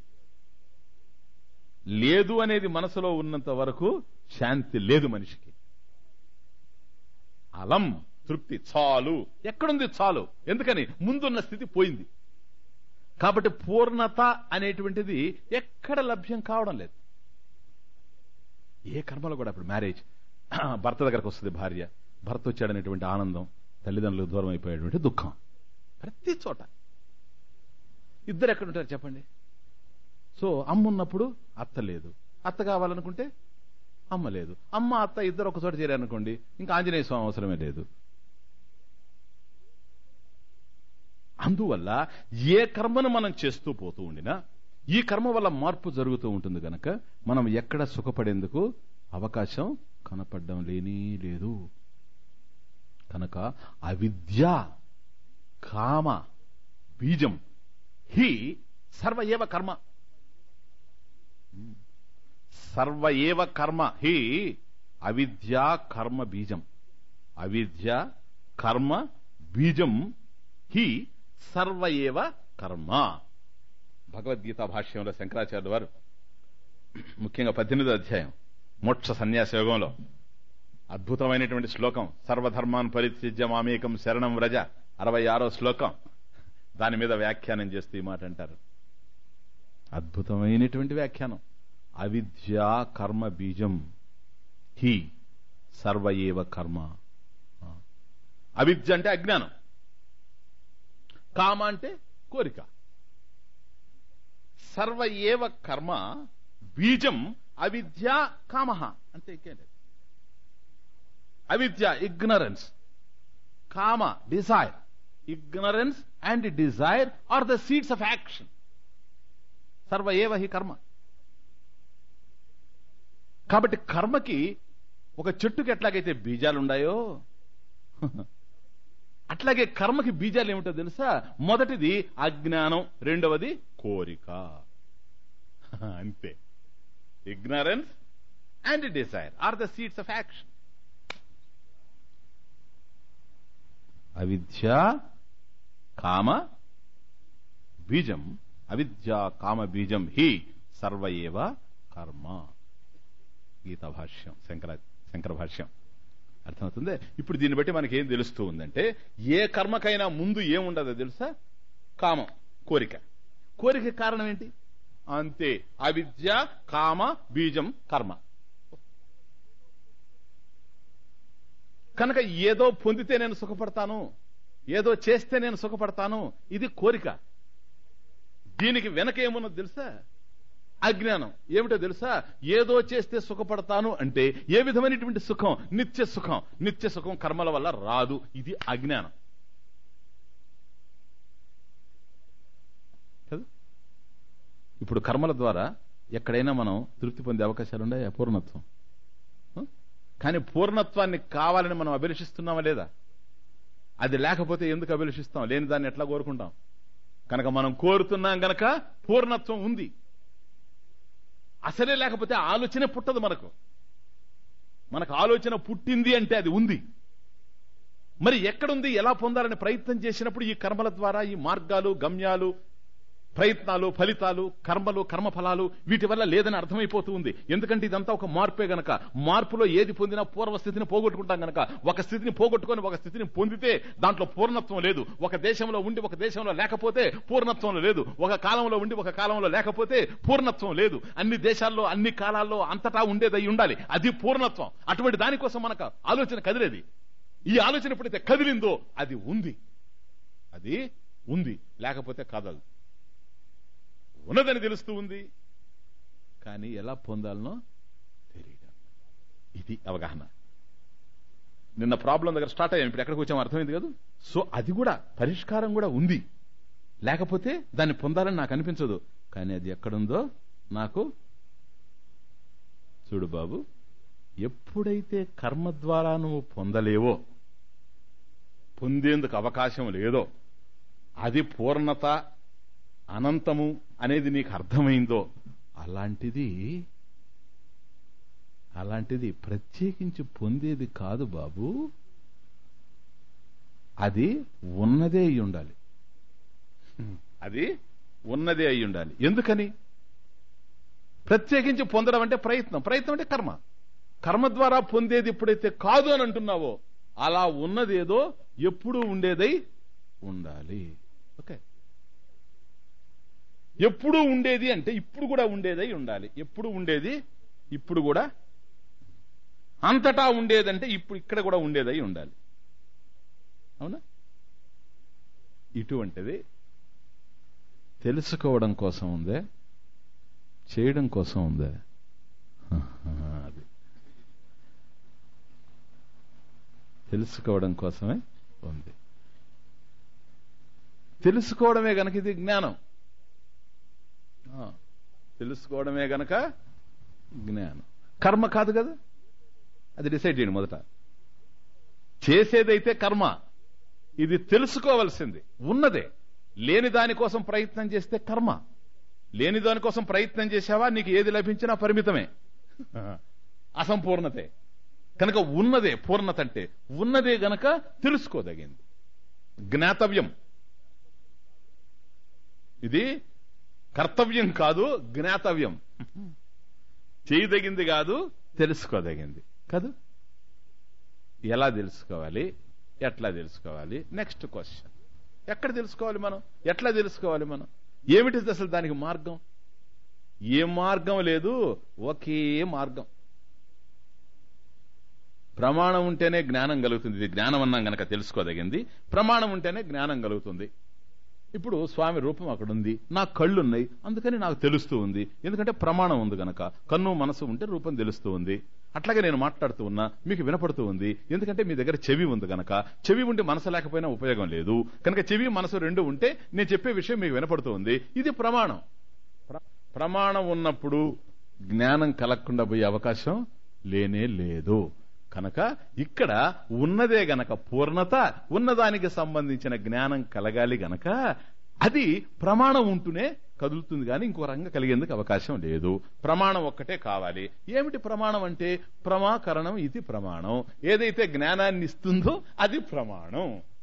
లేదు అనేది మనసులో ఉన్నంత వరకు శాంతి లేదు మనిషికి అలం తృప్తి చాలు ఎక్కడుంది చాలు ఎందుకని ముందున్న స్థితి పోయింది కాబట్టి పూర్ణత అనేటువంటిది ఎక్కడ లభ్యం కావడం లేదు ఏ కర్మలో కూడా ఇప్పుడు మ్యారేజ్ భర్త దగ్గరకు వస్తుంది భార్య భర్త వచ్చాడనేటువంటి ఆనందం తల్లిదండ్రులకు దూరం అయిపోయేటువంటి దుఃఖం ప్రతి చోట ఇద్దరు ఎక్కడుంటారు చెప్పండి సో అమ్మ ఉన్నప్పుడు అత్త లేదు అత్త కావాలనుకుంటే అమ్మ లేదు అమ్మ అత్త ఇద్దరు ఒక చోట చేరారనుకోండి ఇంకా ఆంజనేయ స్వామి అవసరమే లేదు అందువల్ల ఏ కర్మను మనం చేస్తూ పోతూ ఉండినా ఈ కర్మ వల్ల మార్పు జరుగుతూ ఉంటుంది గనక మనం ఎక్కడ సుఖపడేందుకు అవకాశం కనపడడం లేని లేదు కనుక అవిద్య కామ బీజం హి సర్వ ఏవ కర్మ సర్వ ఏవ కర్మ హి అవిద్య కర్మ బీజం అవిద్య కర్మ బీజం హి సర్వ ఏవ కర్మ భగవద్గీత భాష్యంలో శంకరాచార్యుల వారు ముఖ్యంగా పద్దెనిమిదో అధ్యాయం మోక్ష సన్యాస యోగంలో అద్భుతమైనటువంటి శ్లోకం సర్వధర్మాన్ పరిత్యజ్య మామేకం శరణం వ్రజ అరవై ఆరో శ్లోకం దాని మీద వ్యాఖ్యానం చేస్తూ ఈ మాట అంటారు అద్భుతమైనటువంటి వ్యాఖ్యానం అవిద్యా కర్మ బీజం హి సర్వ ఏవ కర్మ అవిద్య అంటే అజ్ఞానం కామ అంటే కోరిక సర్వ ఏవ కర్మ బీజం అవిద్య కామ అంటే ఇంకేం లేదు అవిద్య ఇగ్నరెన్స్ కామ desire ignorance and desire are the seeds of action సర్వ ఏవ హి కర్మ కాబట్టి కర్మకి ఒక చెట్టుకి ఎట్లాగైతే బీజాలున్నాయో అట్లాగే కర్మకి బీజాలు ఏమిటో తెలుసా మొదటిది అజ్ఞానం రెండవది కోరిక అంతే ignorance and desire are the seeds of action అవిద్య కామ బీజం అవిద్య కామ బీజం హి సర్వ ఏవ కర్మ గీతా భాష్యం శంకర శంకర భాష్యం అర్థమవుతుంది ఇప్పుడు దీన్ని బట్టి మనకి ఏం తెలుస్తూ ఉందంటే ఏ కర్మకైనా ముందు ఏముండదో తెలుసా కామం కోరిక కోరిక కారణం ఏంటి అంతే అవిద్య కామ బీజం కర్మ కనుక ఏదో పొందితే నేను సుఖపడతాను ఏదో చేస్తే నేను సుఖపడతాను ఇది కోరిక దీనికి వెనక ఏమున్నది తెలుసా అజ్ఞానం ఏమిటో తెలుసా ఏదో చేస్తే సుఖపడతాను అంటే ఏ విధమైనటువంటి సుఖం నిత్య సుఖం నిత్య సుఖం కర్మల వల్ల రాదు ఇది అజ్ఞానం కదా ఇప్పుడు కర్మల ద్వారా ఎక్కడైనా మనం తృప్తి పొందే అవకాశాలు ఉన్నాయి పూర్ణత్వం కానీ పూర్ణత్వాన్ని కావాలని మనం అభిలషిస్తున్నామా లేదా అది లేకపోతే ఎందుకు అభిలషిస్తాం లేని దాన్ని ఎట్లా కోరుకుంటాం కనుక మనం కోరుతున్నాం గనక పూర్ణత్వం ఉంది అసలే లేకపోతే ఆలోచనే పుట్టదు మనకు మనకు ఆలోచన పుట్టింది అంటే అది ఉంది మరి ఎక్కడుంది ఎలా పొందాలని ప్రయత్నం చేసినప్పుడు ఈ కర్మల ద్వారా ఈ మార్గాలు గమ్యాలు ప్రయత్నాలు ఫలితాలు కర్మలు కర్మఫలాలు వీటి వల్ల లేదని అర్థమైపోతూ ఉంది ఎందుకంటే ఇదంతా ఒక మార్పే గనక మార్పులో ఏది పొందినా పూర్వస్థితిని పోగొట్టుకుంటాం గనక ఒక స్థితిని పోగొట్టుకొని ఒక స్థితిని పొందితే దాంట్లో పూర్ణత్వం లేదు ఒక దేశంలో ఉండి ఒక దేశంలో లేకపోతే పూర్ణత్వం లేదు ఒక కాలంలో ఉండి ఒక కాలంలో లేకపోతే పూర్ణత్వం లేదు అన్ని దేశాల్లో అన్ని కాలాల్లో అంతటా ఉండేదై ఉండాలి అది పూర్ణత్వం అటువంటి దానికోసం మనకు ఆలోచన కదిలేది ఈ ఆలోచన ఎప్పుడైతే కదిలిందో అది ఉంది అది ఉంది లేకపోతే కదలదు ఉన్నదని తెలుస్తూ ఉంది కానీ ఎలా పొందాలనో తెలియడం ఇది అవగాహన నిన్న ప్రాబ్లం దగ్గర స్టార్ట్ అయ్యాం ఇప్పుడు ఎక్కడికి వచ్చామో అర్థమైంది కదా సో అది కూడా పరిష్కారం కూడా ఉంది లేకపోతే దాన్ని పొందాలని నాకు అనిపించదు కానీ అది ఎక్కడుందో నాకు చూడు బాబు ఎప్పుడైతే కర్మ ద్వారా నువ్వు పొందలేవో పొందేందుకు అవకాశం లేదో అది పూర్ణత అనంతము అనేది నీకు అర్థమైందో అలాంటిది అలాంటిది ప్రత్యేకించి పొందేది కాదు బాబు అది ఉన్నదే అయి ఉండాలి అది ఉన్నదే అయి ఉండాలి ఎందుకని ప్రత్యేకించి పొందడం అంటే ప్రయత్నం ప్రయత్నం అంటే కర్మ కర్మ ద్వారా పొందేది ఎప్పుడైతే కాదు అని అంటున్నావో అలా ఉన్నదేదో ఎప్పుడూ ఉండేదై ఉండాలి ఓకే ఎప్పుడు ఉండేది అంటే ఇప్పుడు కూడా ఉండేదై ఉండాలి ఎప్పుడు ఉండేది ఇప్పుడు కూడా అంతటా ఉండేదంటే ఇప్పుడు ఇక్కడ కూడా ఉండేదై ఉండాలి అవునా ఇటువంటిది తెలుసుకోవడం కోసం ఉందే చేయడం కోసం ఉందే అది తెలుసుకోవడం కోసమే ఉంది తెలుసుకోవడమే గనక ఇది జ్ఞానం ఆ, తెలుసుకోవడమే గనక జ్ఞానం కర్మ కాదు కదా అది డిసైడ్ చేయండి మొదట చేసేదైతే కర్మ ఇది తెలుసుకోవలసింది ఉన్నదే లేని దానికోసం ప్రయత్నం చేస్తే కర్మ లేని దానికోసం ప్రయత్నం చేసావా నీకు ఏది లభించినా పరిమితమే అసంపూర్ణతే కనుక ఉన్నదే పూర్ణత అంటే ఉన్నదే గనక తెలుసుకోదగింది జ్ఞాతవ్యం ఇది కర్తవ్యం కాదు జ్ఞాతవ్యం చేయదగింది కాదు తెలుసుకోదగింది కాదు ఎలా తెలుసుకోవాలి ఎట్లా తెలుసుకోవాలి నెక్స్ట్ క్వశ్చన్ ఎక్కడ తెలుసుకోవాలి మనం ఎట్లా తెలుసుకోవాలి మనం ఏమిటి అసలు దానికి మార్గం ఏ మార్గం లేదు ఒకే మార్గం ప్రమాణం ఉంటేనే జ్ఞానం కలుగుతుంది ఇది జ్ఞానం అన్నాం గనక తెలుసుకోదగింది ప్రమాణం ఉంటేనే జ్ఞానం కలుగుతుంది ఇప్పుడు స్వామి రూపం అక్కడ ఉంది నాకు కళ్ళు ఉన్నాయి అందుకని నాకు తెలుస్తూ ఉంది ఎందుకంటే ప్రమాణం ఉంది గనక కన్ను మనసు ఉంటే రూపం తెలుస్తూ ఉంది అట్లాగే నేను మాట్లాడుతూ ఉన్నా మీకు వినపడుతూ ఉంది ఎందుకంటే మీ దగ్గర చెవి ఉంది గనక చెవి ఉండి మనసు లేకపోయినా ఉపయోగం లేదు కనుక చెవి మనసు రెండు ఉంటే నేను చెప్పే విషయం మీకు వినపడుతూ ఉంది ఇది ప్రమాణం ప్ర- ప్రమాణం ఉన్నప్పుడు జ్ఞానం కలగకుండా పోయే అవకాశం లేనే లేదు కనుక ఇక్కడ ఉన్నదే గనక పూర్ణత ఉన్నదానికి సంబంధించిన జ్ఞానం కలగాలి గనక అది ప్రమాణం ఉంటూనే కదులుతుంది కానీ ఇంకో రంగం కలిగేందుకు అవకాశం లేదు ప్రమాణం ఒక్కటే కావాలి ఏమిటి ప్రమాణం అంటే ప్రమాకరణం ఇది ప్రమాణం ఏదైతే జ్ఞానాన్ని ఇస్తుందో అది ప్రమాణం